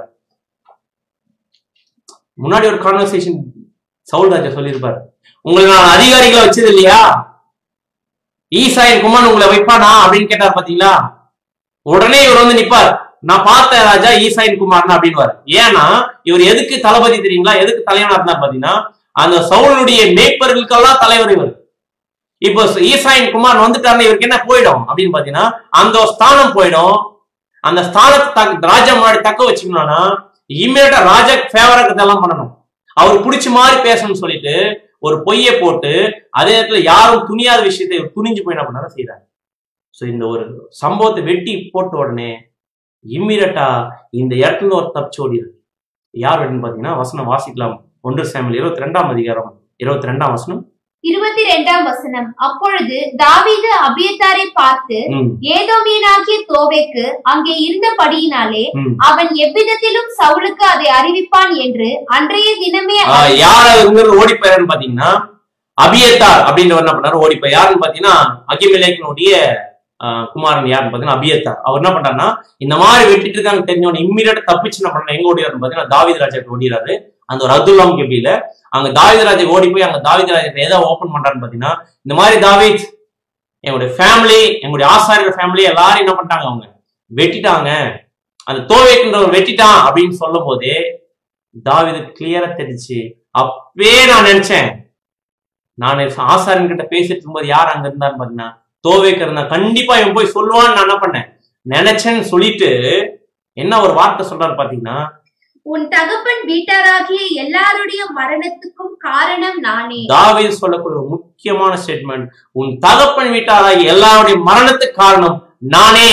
முன்னாடி ஒரு கான்வர்சேஷன் சவுல் ராஜா சொல்லியிருப்பாரு உங்களை நான் அதிகாரிகளை வச்சது இல்லையா ஈசாயின் குமார் உங்களை வைப்பானா அப்படின்னு கேட்டார் பாத்தீங்களா உடனே இவர் வந்து நிப்பார் நான் பார்த்த ராஜா ஈசாயின் குமார்னா அப்படின்வாரு ஏன்னா இவர் எதுக்கு தளபதி தெரியுங்களா எதுக்கு தலைவனா இருந்தார் பாத்தீங்கன்னா அந்த சவுளுடைய மேய்ப்பர்களுக்கெல்லாம் தலைவர் இவர் இப்போ ஈசாயின் குமார் வந்துட்டாருன்னா இவருக்கு என்ன போயிடும் அப்படின்னு பாத்தீங்கன்னா அந்த ஸ்தானம் போயிடும் அந்த ஸ்தானத்தை தக்க ராஜா முன்னாடி தக்க வச்சுக்கணும்னா இம்மீடியட்டா ராஜா ஃபேவரா இதெல்லாம் பண்ணணும் அவர் பிடிச்ச மாதிரி பேசணும்னு சொல்லிட்டு ஒரு பொய்யை போட்டு அதே நேரத்துல யாரும் துணியாத விஷயத்தை இவர் துணிஞ்சு போய் என்ன பண்ணாரு செய்யறாரு ஸோ இந்த ஒரு சம்பவத்தை வெட்டி போட்ட உடனே இம்மிடியட்டா இந்த இடத்துல இருந்து ஒரு தப்பிச்சு ஓடிடுது யார் அப்படின்னு பாத்தீங்கன்னா வசனம் வாசிக்கலாம் ஒன்று சாமியல் இருபத்தி ரெண்டாம் அதிகாரம் இருபத்தி ரெண்டாம் வசனம் இருபத்தி ரெண்டாம் வசனம் அப்பொழுது தாவீது அபியத்தாரை பார்த்து ம், ஏதோமியனாகிய தோவேக்கு அங்கே இருந்தபடியினாலே ம். அவன் எவ்விதத்திலும் சவுலுக்கு அதை அறிவிப்பான் என்று அன்றைய தினமே ஆஹ் யார் இங்கிருந்து ஓடி போயாருன்னு பாத்தீங்கன்னா அபியத்தார் அப்படின்றவர் என்ன பண்ணாரு ஓடி போய் யாருன்னு பாத்தீங்கன்னா அகிமலேக்கனுடைய ஆஹ் குமாரன் யாருன்னு பாத்தீங்கன்னா அபியத்தார் அவர் என்ன பண்றாருன்னா இந்த மாதிரி வெட்டிட்டு இருக்காங்க தெரிஞ்சவன இம்மிடியா தப்பிச்சு என்ன பண்ண எங்க ஓடிறாருன்னு பாத்தீங்கன்னா தாவீது ராஜாக்கு ஓடிறாரு அந்த ஒரு அப்துல்லாம் கபில அங்க தாவீது ராஜா ஓடி போய் அங்க தாவீது ராஜா எதை ஓபன் பண்றாருன்னு பாத்தீங்கன்னா இந்த மாதிரி தாவீத் எங்களுடைய ஃபேமிலி எங்களுடைய ஆசாரியர் ஃபேமிலி எல்லாரும் என்ன பண்ணிட்டாங்க அவங்க வெட்டிட்டாங்க அந்த தோவேக்குன்றவர் வெட்டிட்டான் அப்படின்னு சொல்லும் போதே தாவீது கிளியரா தெரிஞ்சு அப்பவே நான் நினைச்சேன் நான் ஆசாரன் கிட்ட பேசிட்டு இருக்கும்போது யார் அங்க இருந்தான்னு பாத்தீங்கன்னா தோவேக்கர் இருந்தா கண்டிப்பா இவன் போய் சொல்லுவான்னு நான் என்ன பண்ணேன் நினைச்சேன்னு சொல்லிட்டு என்ன ஒரு வார்த்தை சொல்றாரு பாத்தீங்கன்னா உன் தகப்பன் வீட்டாராகிய எல்லாருடைய மரணத்துக்கும் காரணம் நானே தாவீது சொல்லக்கூடிய ஒரு முக்கியமான ஸ்டேட்மெண்ட் உன் தகப்பன் வீட்டாராகி எல்லாருடைய மரணத்துக்கு காரணம் நானே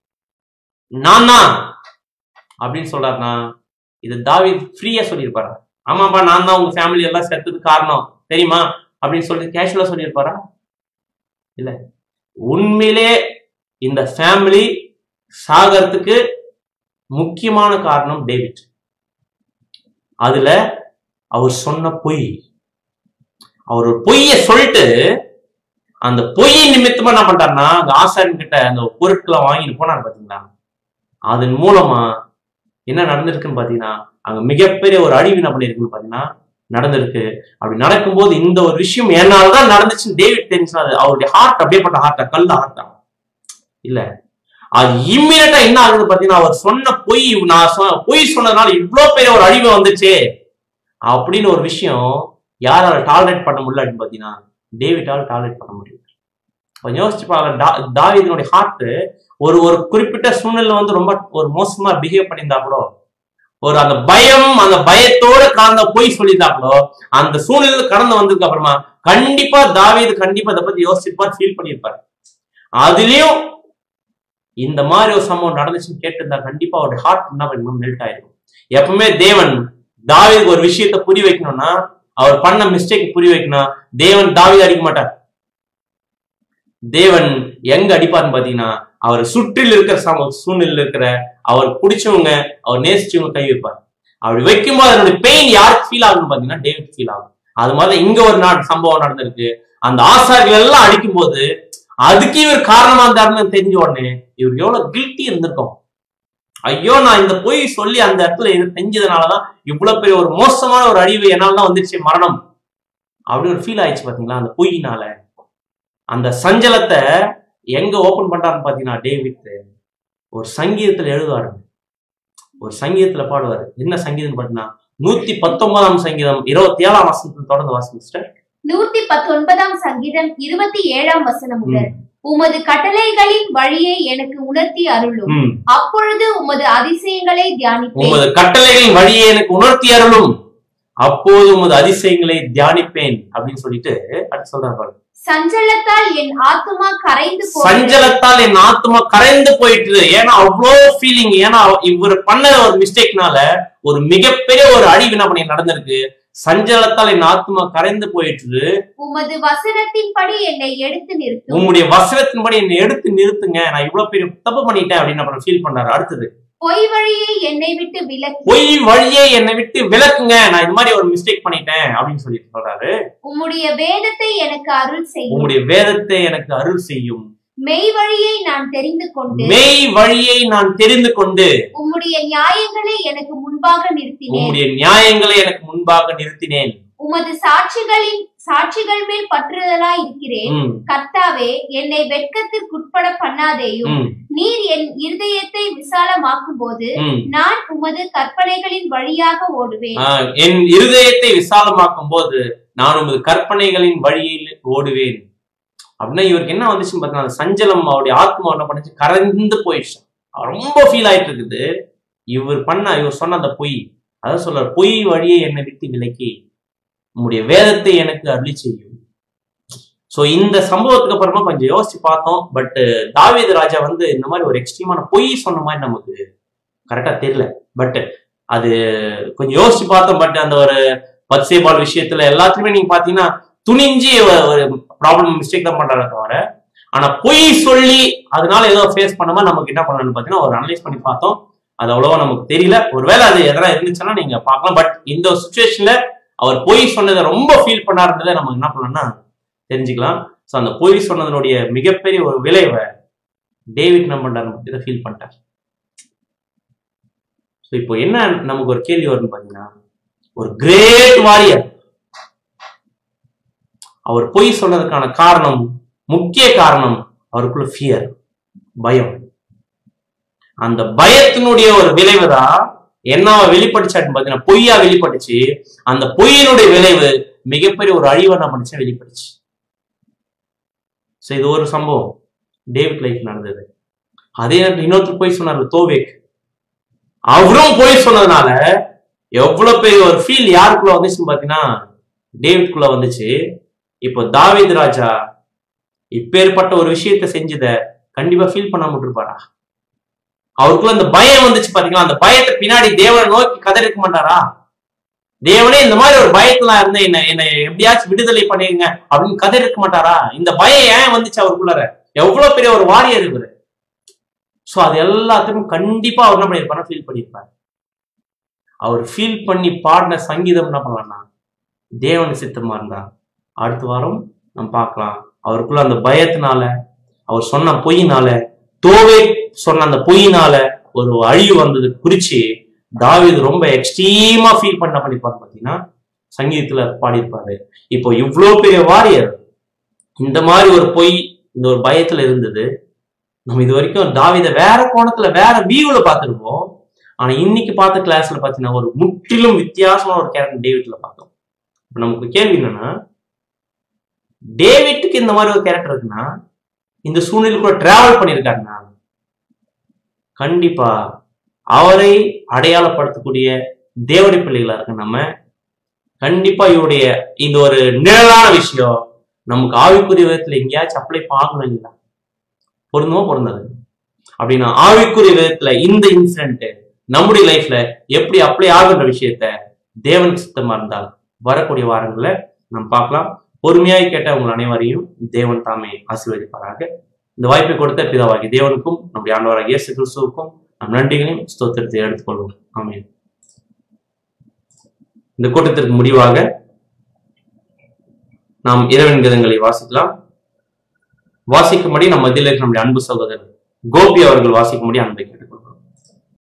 நான் தான் அப்படின்னு சொல்றாருனா இது தாவீது ஃப்ரீயா சொல்லியிருப்பாரா ஆமாப்பா நான் தான் உங்க ஃபேமிலி எல்லாம் செத்ததுக்கு காரணம் தெரியுமா அப்படின்னு சொல்லிட்டு கேஷுவலா சொல்லியிருப்பாரா இல்ல உண்மையிலே இந்த ஃபேமிலி சாகறதுக்கு முக்கியமான காரணம் டேவிட் அதுல அவர் சொன்ன பொய் அவர் ஒரு பொய்ய சொல்லிட்டு அந்த பொய் நிமித்தமா என்ன பண்றாருன்னா அந்த ஆசாரியன் கிட்ட அந்த பொருட்களை வாங்கிட்டு போனார் பாத்தீங்களா அதன் மூலமா என்ன நடந்திருக்குன்னு பாத்தீங்கன்னா அங்க மிகப்பெரிய ஒரு அழிவு என்ன பண்ணிருக்குன்னு பாத்தீங்கன்னா நடந்திருக்கு அப்படி நடக்கும்போது இந்த ஒரு விஷயம் என்னாலதான் நடந்துச்சுன்னு டேவிட் தெரிஞ்சுனா அது அவருடைய ஹார்ட் அப்படியே பட்ட ஹார்ட்டா கல்ல ஹார்ட்டா இல்ல அது இம்மிடியா என்ன ஆகுது பாத்தீங்கன்னா அவர் சொன்ன பொய் நான் சொ- பொய் சொன்னதுனால இவ்வளவு பெரிய ஒரு அழிவு வந்துச்சு அப்படின்னு ஒரு விஷயம் யாரால டாலரேட் பண்ண முடியல அப்படின்னு பாத்தீங்கன்னா டேவிட்டால் டாலரேட் பண்ண முடியும் கொஞ்சம் யோசிச்சு பாருங்க டா- தாவீதினுடைய ஹார்ட் ஒரு ஒரு குறிப்பிட்ட சூழ்நிலை வந்து ரொம்ப ஒரு மோசமா பிஹேவ் பண்ணியிருந்தா கூட ஒரு அந்த பயம் அந்த பயத்தோட கலந்த போய் சொல்லியிருந்தா கூட அந்த சூழ்நிலை கடந்து வந்ததுக்கு அப்புறமா கண்டிப்பா தாவீது கண்டிப்பா அதை பத்தி யோசிச்சிருப்பார் ஃபீல் பண்ணியிருப்பார் அதுலயும் இந்த மாதிரி ஒரு சம்பவம் நடந்துச்சுன்னு கேட்டிருந்தா கண்டிப்பா அவருடைய ஹார்ட் என்ன பண்ணணும் மெல்ட் ஆயிருக்கும் எப்பவுமே தேவன் தாவீதுக்கு ஒரு விஷயத்த புரிய வைக்கணும்னா அவர் பண்ண மிஸ்டேக் புரிய வைக்கணும் தேவன் தாவீது அடிக்க மாட்டார் தேவன் எங்க அடிப்பார்னு பாத்தீங்கன்னா அவர் சுற்றில் இருக்கிற சம சூழ்நிலையில் இருக்கிற அவர் பிடிச்சவங்க அவர் நேசிச்சவங்க கை வைப்பார் அப்படி வைக்கும்போது அதனுடைய பெயின் யாருக்கு ஃபீல் ஆகும்னு பாத்தீங்கன்னா டேவிட் ஃபீல் ஆகும் அது மாதிரி இங்க ஒரு நாள் சம்பவம் நடந்திருக்கு அந்த ஆசாரிகள் எல்லாம் அடிக்கும்போது அதுக்கு இவர் காரணமா இருந்தாருன்னு தெரிஞ்ச உடனே இவர் எவ்வளவு கில்ட்டி இருந்திருக்கும் ஐயோ நான் இந்த பொய் சொல்லி அந்த இடத்துல இது செஞ்சதுனாலதான் இவ்வளவு பெரிய ஒரு மோசமான ஒரு அழிவு என்னால தான் வந்துருச்சு மரணம் அப்படி ஒரு ஃபீல் ஆயிடுச்சு பாத்தீங்களா அந்த பொய்யினால அந்த சஞ்சலத்தை எங்க ஓபன் பண்றாருன்னு பாத்தீங்கன்னா டேவிட் ஒரு சங்கீதத்துல எழுதுவாரு ஒரு சங்கீதத்துல பாடுவாரு என்ன சங்கீதம் பாத்தீங்கன்னா நூத்தி பத்தொன்பதாம் சங்கீதம் இருபத்தி ஏழாம் வசனத்தை தொடர்ந்து வாசிங்க sister. நூத்தி பத்தொன்பதாம் சங்கீதம் இருபத்தி ஏழாம் வசனம் முதல் உமது கட்டளைகளின் வழியை எனக்கு உணர்த்தி அருளும் ம். அப்பொழுது உமது அதிசயங்களை தியானிப்பேன் உமது கட்டளைகளின் வழியை எனக்கு உணர்த்தி அருளும் அப்போது உமது அதிசயங்களை தியானிப்பேன் அப்படின்னு சொல்லிட்டு அடுத்து சொல்றாரு பாருங்க. சஞ்சலத்தால் என் ஆத்துமா கரைந்து போகிறது சஞ்சலத்தால் என் ஆத்மா கரைந்து போயிட்டு ஏன்னா அவ்வளோ ஃபீலிங் ஏன்னா இவர் பண்ண ஒரு மிஸ்டேக்னால ஒரு மிகப்பெரிய ஒரு அழிவு என்ன பண்ணி நடந்திருக்கு சஞ்சலத்தால் என் ஆத்மா கரைந்து போயிட்டு உமது வசனத்தின்படி என்னை எடுத்து நிறுத்தும் உங்களுடைய வசனத்தின்படி என்னை எடுத்து நிறுத்துங்க நான் இவ்வளவு பெரிய தப்பு பண்ணிட்டேன் அப்படின்னு அப்புறம் ஃபீல் பண்றாரு அடுத்தது பொய் வழியை என்னை விட்டு விலக்கி பொய் வழியே என்னை விட்டு விலக்குங்க நான் இது மாதிரி ஒரு மிஸ்டேக் பண்ணிட்டேன் அப்படின்னு சொல்லிட்டு சொல்றாரு உம்முடைய வேதத்தை எனக்கு அருள் செய்யும் உங்களுடைய வேதத்தை எனக்கு அருள் செய்யும் மெய் வழியை நான் தெரிந்து கொண்டு மெய் வழியை நான் தெரிந்து கொண்டு உம்முடைய நியாயங்களை எனக்கு முன்பாக நிறுத்தினேன் உம்முடைய நியாயங்களை எனக்கு முன்பாக நிறுத்தினேன் உமது சாட்சிகளின் சாட்சிகள் மேல் பற்றுதலா இருக்கிறேன் ம், கர்த்தாவே என்னை வெட்கத்திற்குட்பட பண்ணாதேயும் ம், நீர் என் இருதயத்தை விசாலமாக்கும் போது ம். நான் உமது கற்பனைகளின் வழியாக ஓடுவேன் ஆ, என் இருதயத்தை விசாலமாக்கும் போது நான் உமது கற்பனைகளின் வழியில் ஓடுவேன் அப்படின்னா இவருக்கு என்ன வந்துச்சுன்னு பார்த்தீங்கன்னா அந்த சஞ்சலம் அவருடைய ஆத்மா என்ன பண்ணுச்சு கரைந்து போயிடுச்சு அவர் ரொம்ப ஃபீல் ஆயிட்டு இருக்குது இவர் பண்ண இவர் சொன்ன அந்த பொய் அதான் சொல்றார் பொய் வழியை என்னை விட்டு விலக்கி உம்முடைய வேதத்தை எனக்கு அருளி செய்யும் சோ இந்த சம்பவத்துக்கு அப்புறமா கொஞ்சம் யோசிச்சு பார்த்தோம் பட் தாவீது ராஜா வந்து இந்த மாதிரி ஒரு எக்ஸ்ட்ரீமான பொய் சொன்ன மாதிரி நமக்கு கரெக்டா தெரியல பட் அது கொஞ்சம் யோசிச்சு பார்த்தோம் பட் அந்த ஒரு பத்சேபால் விஷயத்துல எல்லாத்துலயுமே நீங்க பாத்தீங்கன்னா துணிஞ்சு ஒரு- ஒரு ப்ராப்ளம் மிஸ்டேக் தான் பண்றாரு தவிர ஆனா பொய் சொல்லி அதனால ஏதோ ஃபேஸ் பண்ணாம நமக்கு என்ன பண்ணணும்னு பாத்தீங்கன்னா ஒரு அனலைஸ் பண்ணி பார்த்தோம் அது அவ்வளவா நமக்கு தெரியல ஒருவேளை அது எதனா இருந்துச்சுன்னா நீங்க பார்க்கலாம் பட் இந்த ஒரு சுச்சுவேஷன்ல அவர் பொய் சொன்னதை ரொம்ப ஃபீல் பண்ணாருன்றதை நம்ம என்ன பண்ணலாம்னா தெரிஞ்சுக்கலாம் ஸோ அந்த பொய் சொன்னதனுடைய மிகப்பெரிய ஒரு விளைவை டேவிட் என்ன பண்றாரு இதை ஃபீல் பண்ணிட்டார் ஸோ இப்போ என்ன நமக்கு ஒரு கேள்வி வரும்னு பாத்தீங்கன்னா ஒரு கிரேட் வாரியர் அவர் பொய் சொன்னதுக்கான காரணம் முக்கிய காரணம் அவருக்குள்ள ஃபியர் பயம் அந்த பயத்தினுடைய ஒரு விளைவு தான் என்ன வெளிப்பட்டுச்சான்னு பாத்தீங்கன்னா பொய்யா வெளிப்பட்டுச்சு அந்த பொய்யினுடைய விளைவு மிகப்பெரிய ஒரு அழிவை நான் மனுஷன் வெளிப்படுச்சு ஸோ இது ஒரு சம்பவம் டேவிட் லைஃப் நடந்தது அதே நேரத்தில் இன்னொருத்தர் போய் சொன்னார் தோவேக் அவரும் போய் சொன்னதுனால எவ்வளவு பெரிய ஒரு ஃபீல் யாருக்குள்ள வந்துச்சுன்னு பாத்தீங்கன்னா டேவிட்குள்ள வந்துச்சு இப்போ தாவீது ராஜா இப்பேற்பட்ட ஒரு விஷயத்த செஞ்சத கண்டிப்பா ஃபீல் பண்ணாம விட்டுருப்பாரா அவருக்குள்ள அந்த பயம் வந்துச்சு பாத்தீங்களா அந்த பயத்தை பின்னாடி தேவனை நோக்கி கதை இருக்க மாட்டாரா தேவனே இந்த மாதிரி ஒரு பயத்துல நான் இருந்தேன் என்ன என்ன எப்படியாச்சும் விடுதலை பண்ணிருங்க அப்படின்னு கதை இருக்க மாட்டாரா இந்த பயம் ஏன் வந்துச்சு அவருக்குள்ளார எவ்வளவு பெரிய ஒரு வாரியர் இவரு சோ அது எல்லாத்துக்கும் கண்டிப்பா அவர் என்ன பண்ணிருப்பாரு ஃபீல் பண்ணியிருப்பாரு அவர் ஃபீல் பண்ணி பாடின சங்கீதம் என்ன பண்ணலாம்னா தேவன் சித்தமா இருந்தா அடுத்த வாரம் நம்ம பார்க்கலாம் அவருக்குள்ள அந்த பயத்தினால அவர் சொன்ன பொய்யினால தோவே சொன்ன அந்த பொய்யினால ஒரு அழிவு வந்தது குறிச்சு தாவீது ரொம்ப எக்ஸ்ட்ரீமா ஃபீல் பண்ண பண்ணிருப்பாரு பாத்தீங்கன்னா சங்கீதத்துல பாடியிருப்பாரு இப்போ இவ்வளோ பெரிய வாரியர் இந்த மாதிரி ஒரு பொய் இந்த ஒரு பயத்துல இருந்தது நம்ம இது வரைக்கும் தாவீத வேற கோணத்துல வேற வியூல பார்த்திருப்போம் ஆனா இன்னைக்கு பார்த்த கிளாஸ்ல பாத்தீங்கன்னா ஒரு முற்றிலும் வித்தியாசமான ஒரு கேரக்டர் டேவிட்ல பார்த்தோம் இப்ப நமக்கு கேள்வி என்னன்னா டேவிட்டுக்கு இந்த மாதிரி ஒரு கேரக்டர் இருக்குன்னா இந்த சூழ்நிலை கூட டிராவல் பண்ணியிருக்காருன்னா கண்டிப்பா அவரை அடையாளப்படுத்தக்கூடிய தேவடி பிள்ளைகளா இருக்கு நம்ம கண்டிப்பா இவருடைய இந்த ஒரு நிழலான விஷயம் நமக்கு ஆவிக்குரிய விதத்துல எங்கேயாச்சும் அப்ளை பார்க்கணும் இல்லைங்களா பொருந்துமோ பொருந்தாது அப்படின்னா ஆவிக்குரிய விதத்துல இந்த இன்சிடென்ட் நம்முடைய லைஃப்ல எப்படி அப்ளை ஆகுன்ற விஷயத்த தேவனுக்கு சுத்தமா இருந்தால் வரக்கூடிய வாரங்களை நாம் பார்க்கலாம் பொறுமையாய் கேட்ட உங்கள் அனைவரையும் தேவன் தாமே ஆசீர்வதிப்பாராக இந்த வாய்ப்பை கொடுத்த பிதாவாகி தேவனுக்கும் நம்முடைய ஆண்டவராக இயேசு கிறிஸ்துவுக்கும் நம் நன்றிகளையும் ஸ்தோத்திரத்தை எடுத்துக்கொள்வோம் ஆமென் இந்த கூட்டத்திற்கு முடிவாக நாம் இறைவன் கீதங்களை வாசிக்கலாம் வாசிக்கும்படி நம் மத்தியில் இருக்கிற நம்முடைய அன்பு சகோதரர் கோபி அவர்கள் வாசிக்கும்படி அன்பை கேட்டு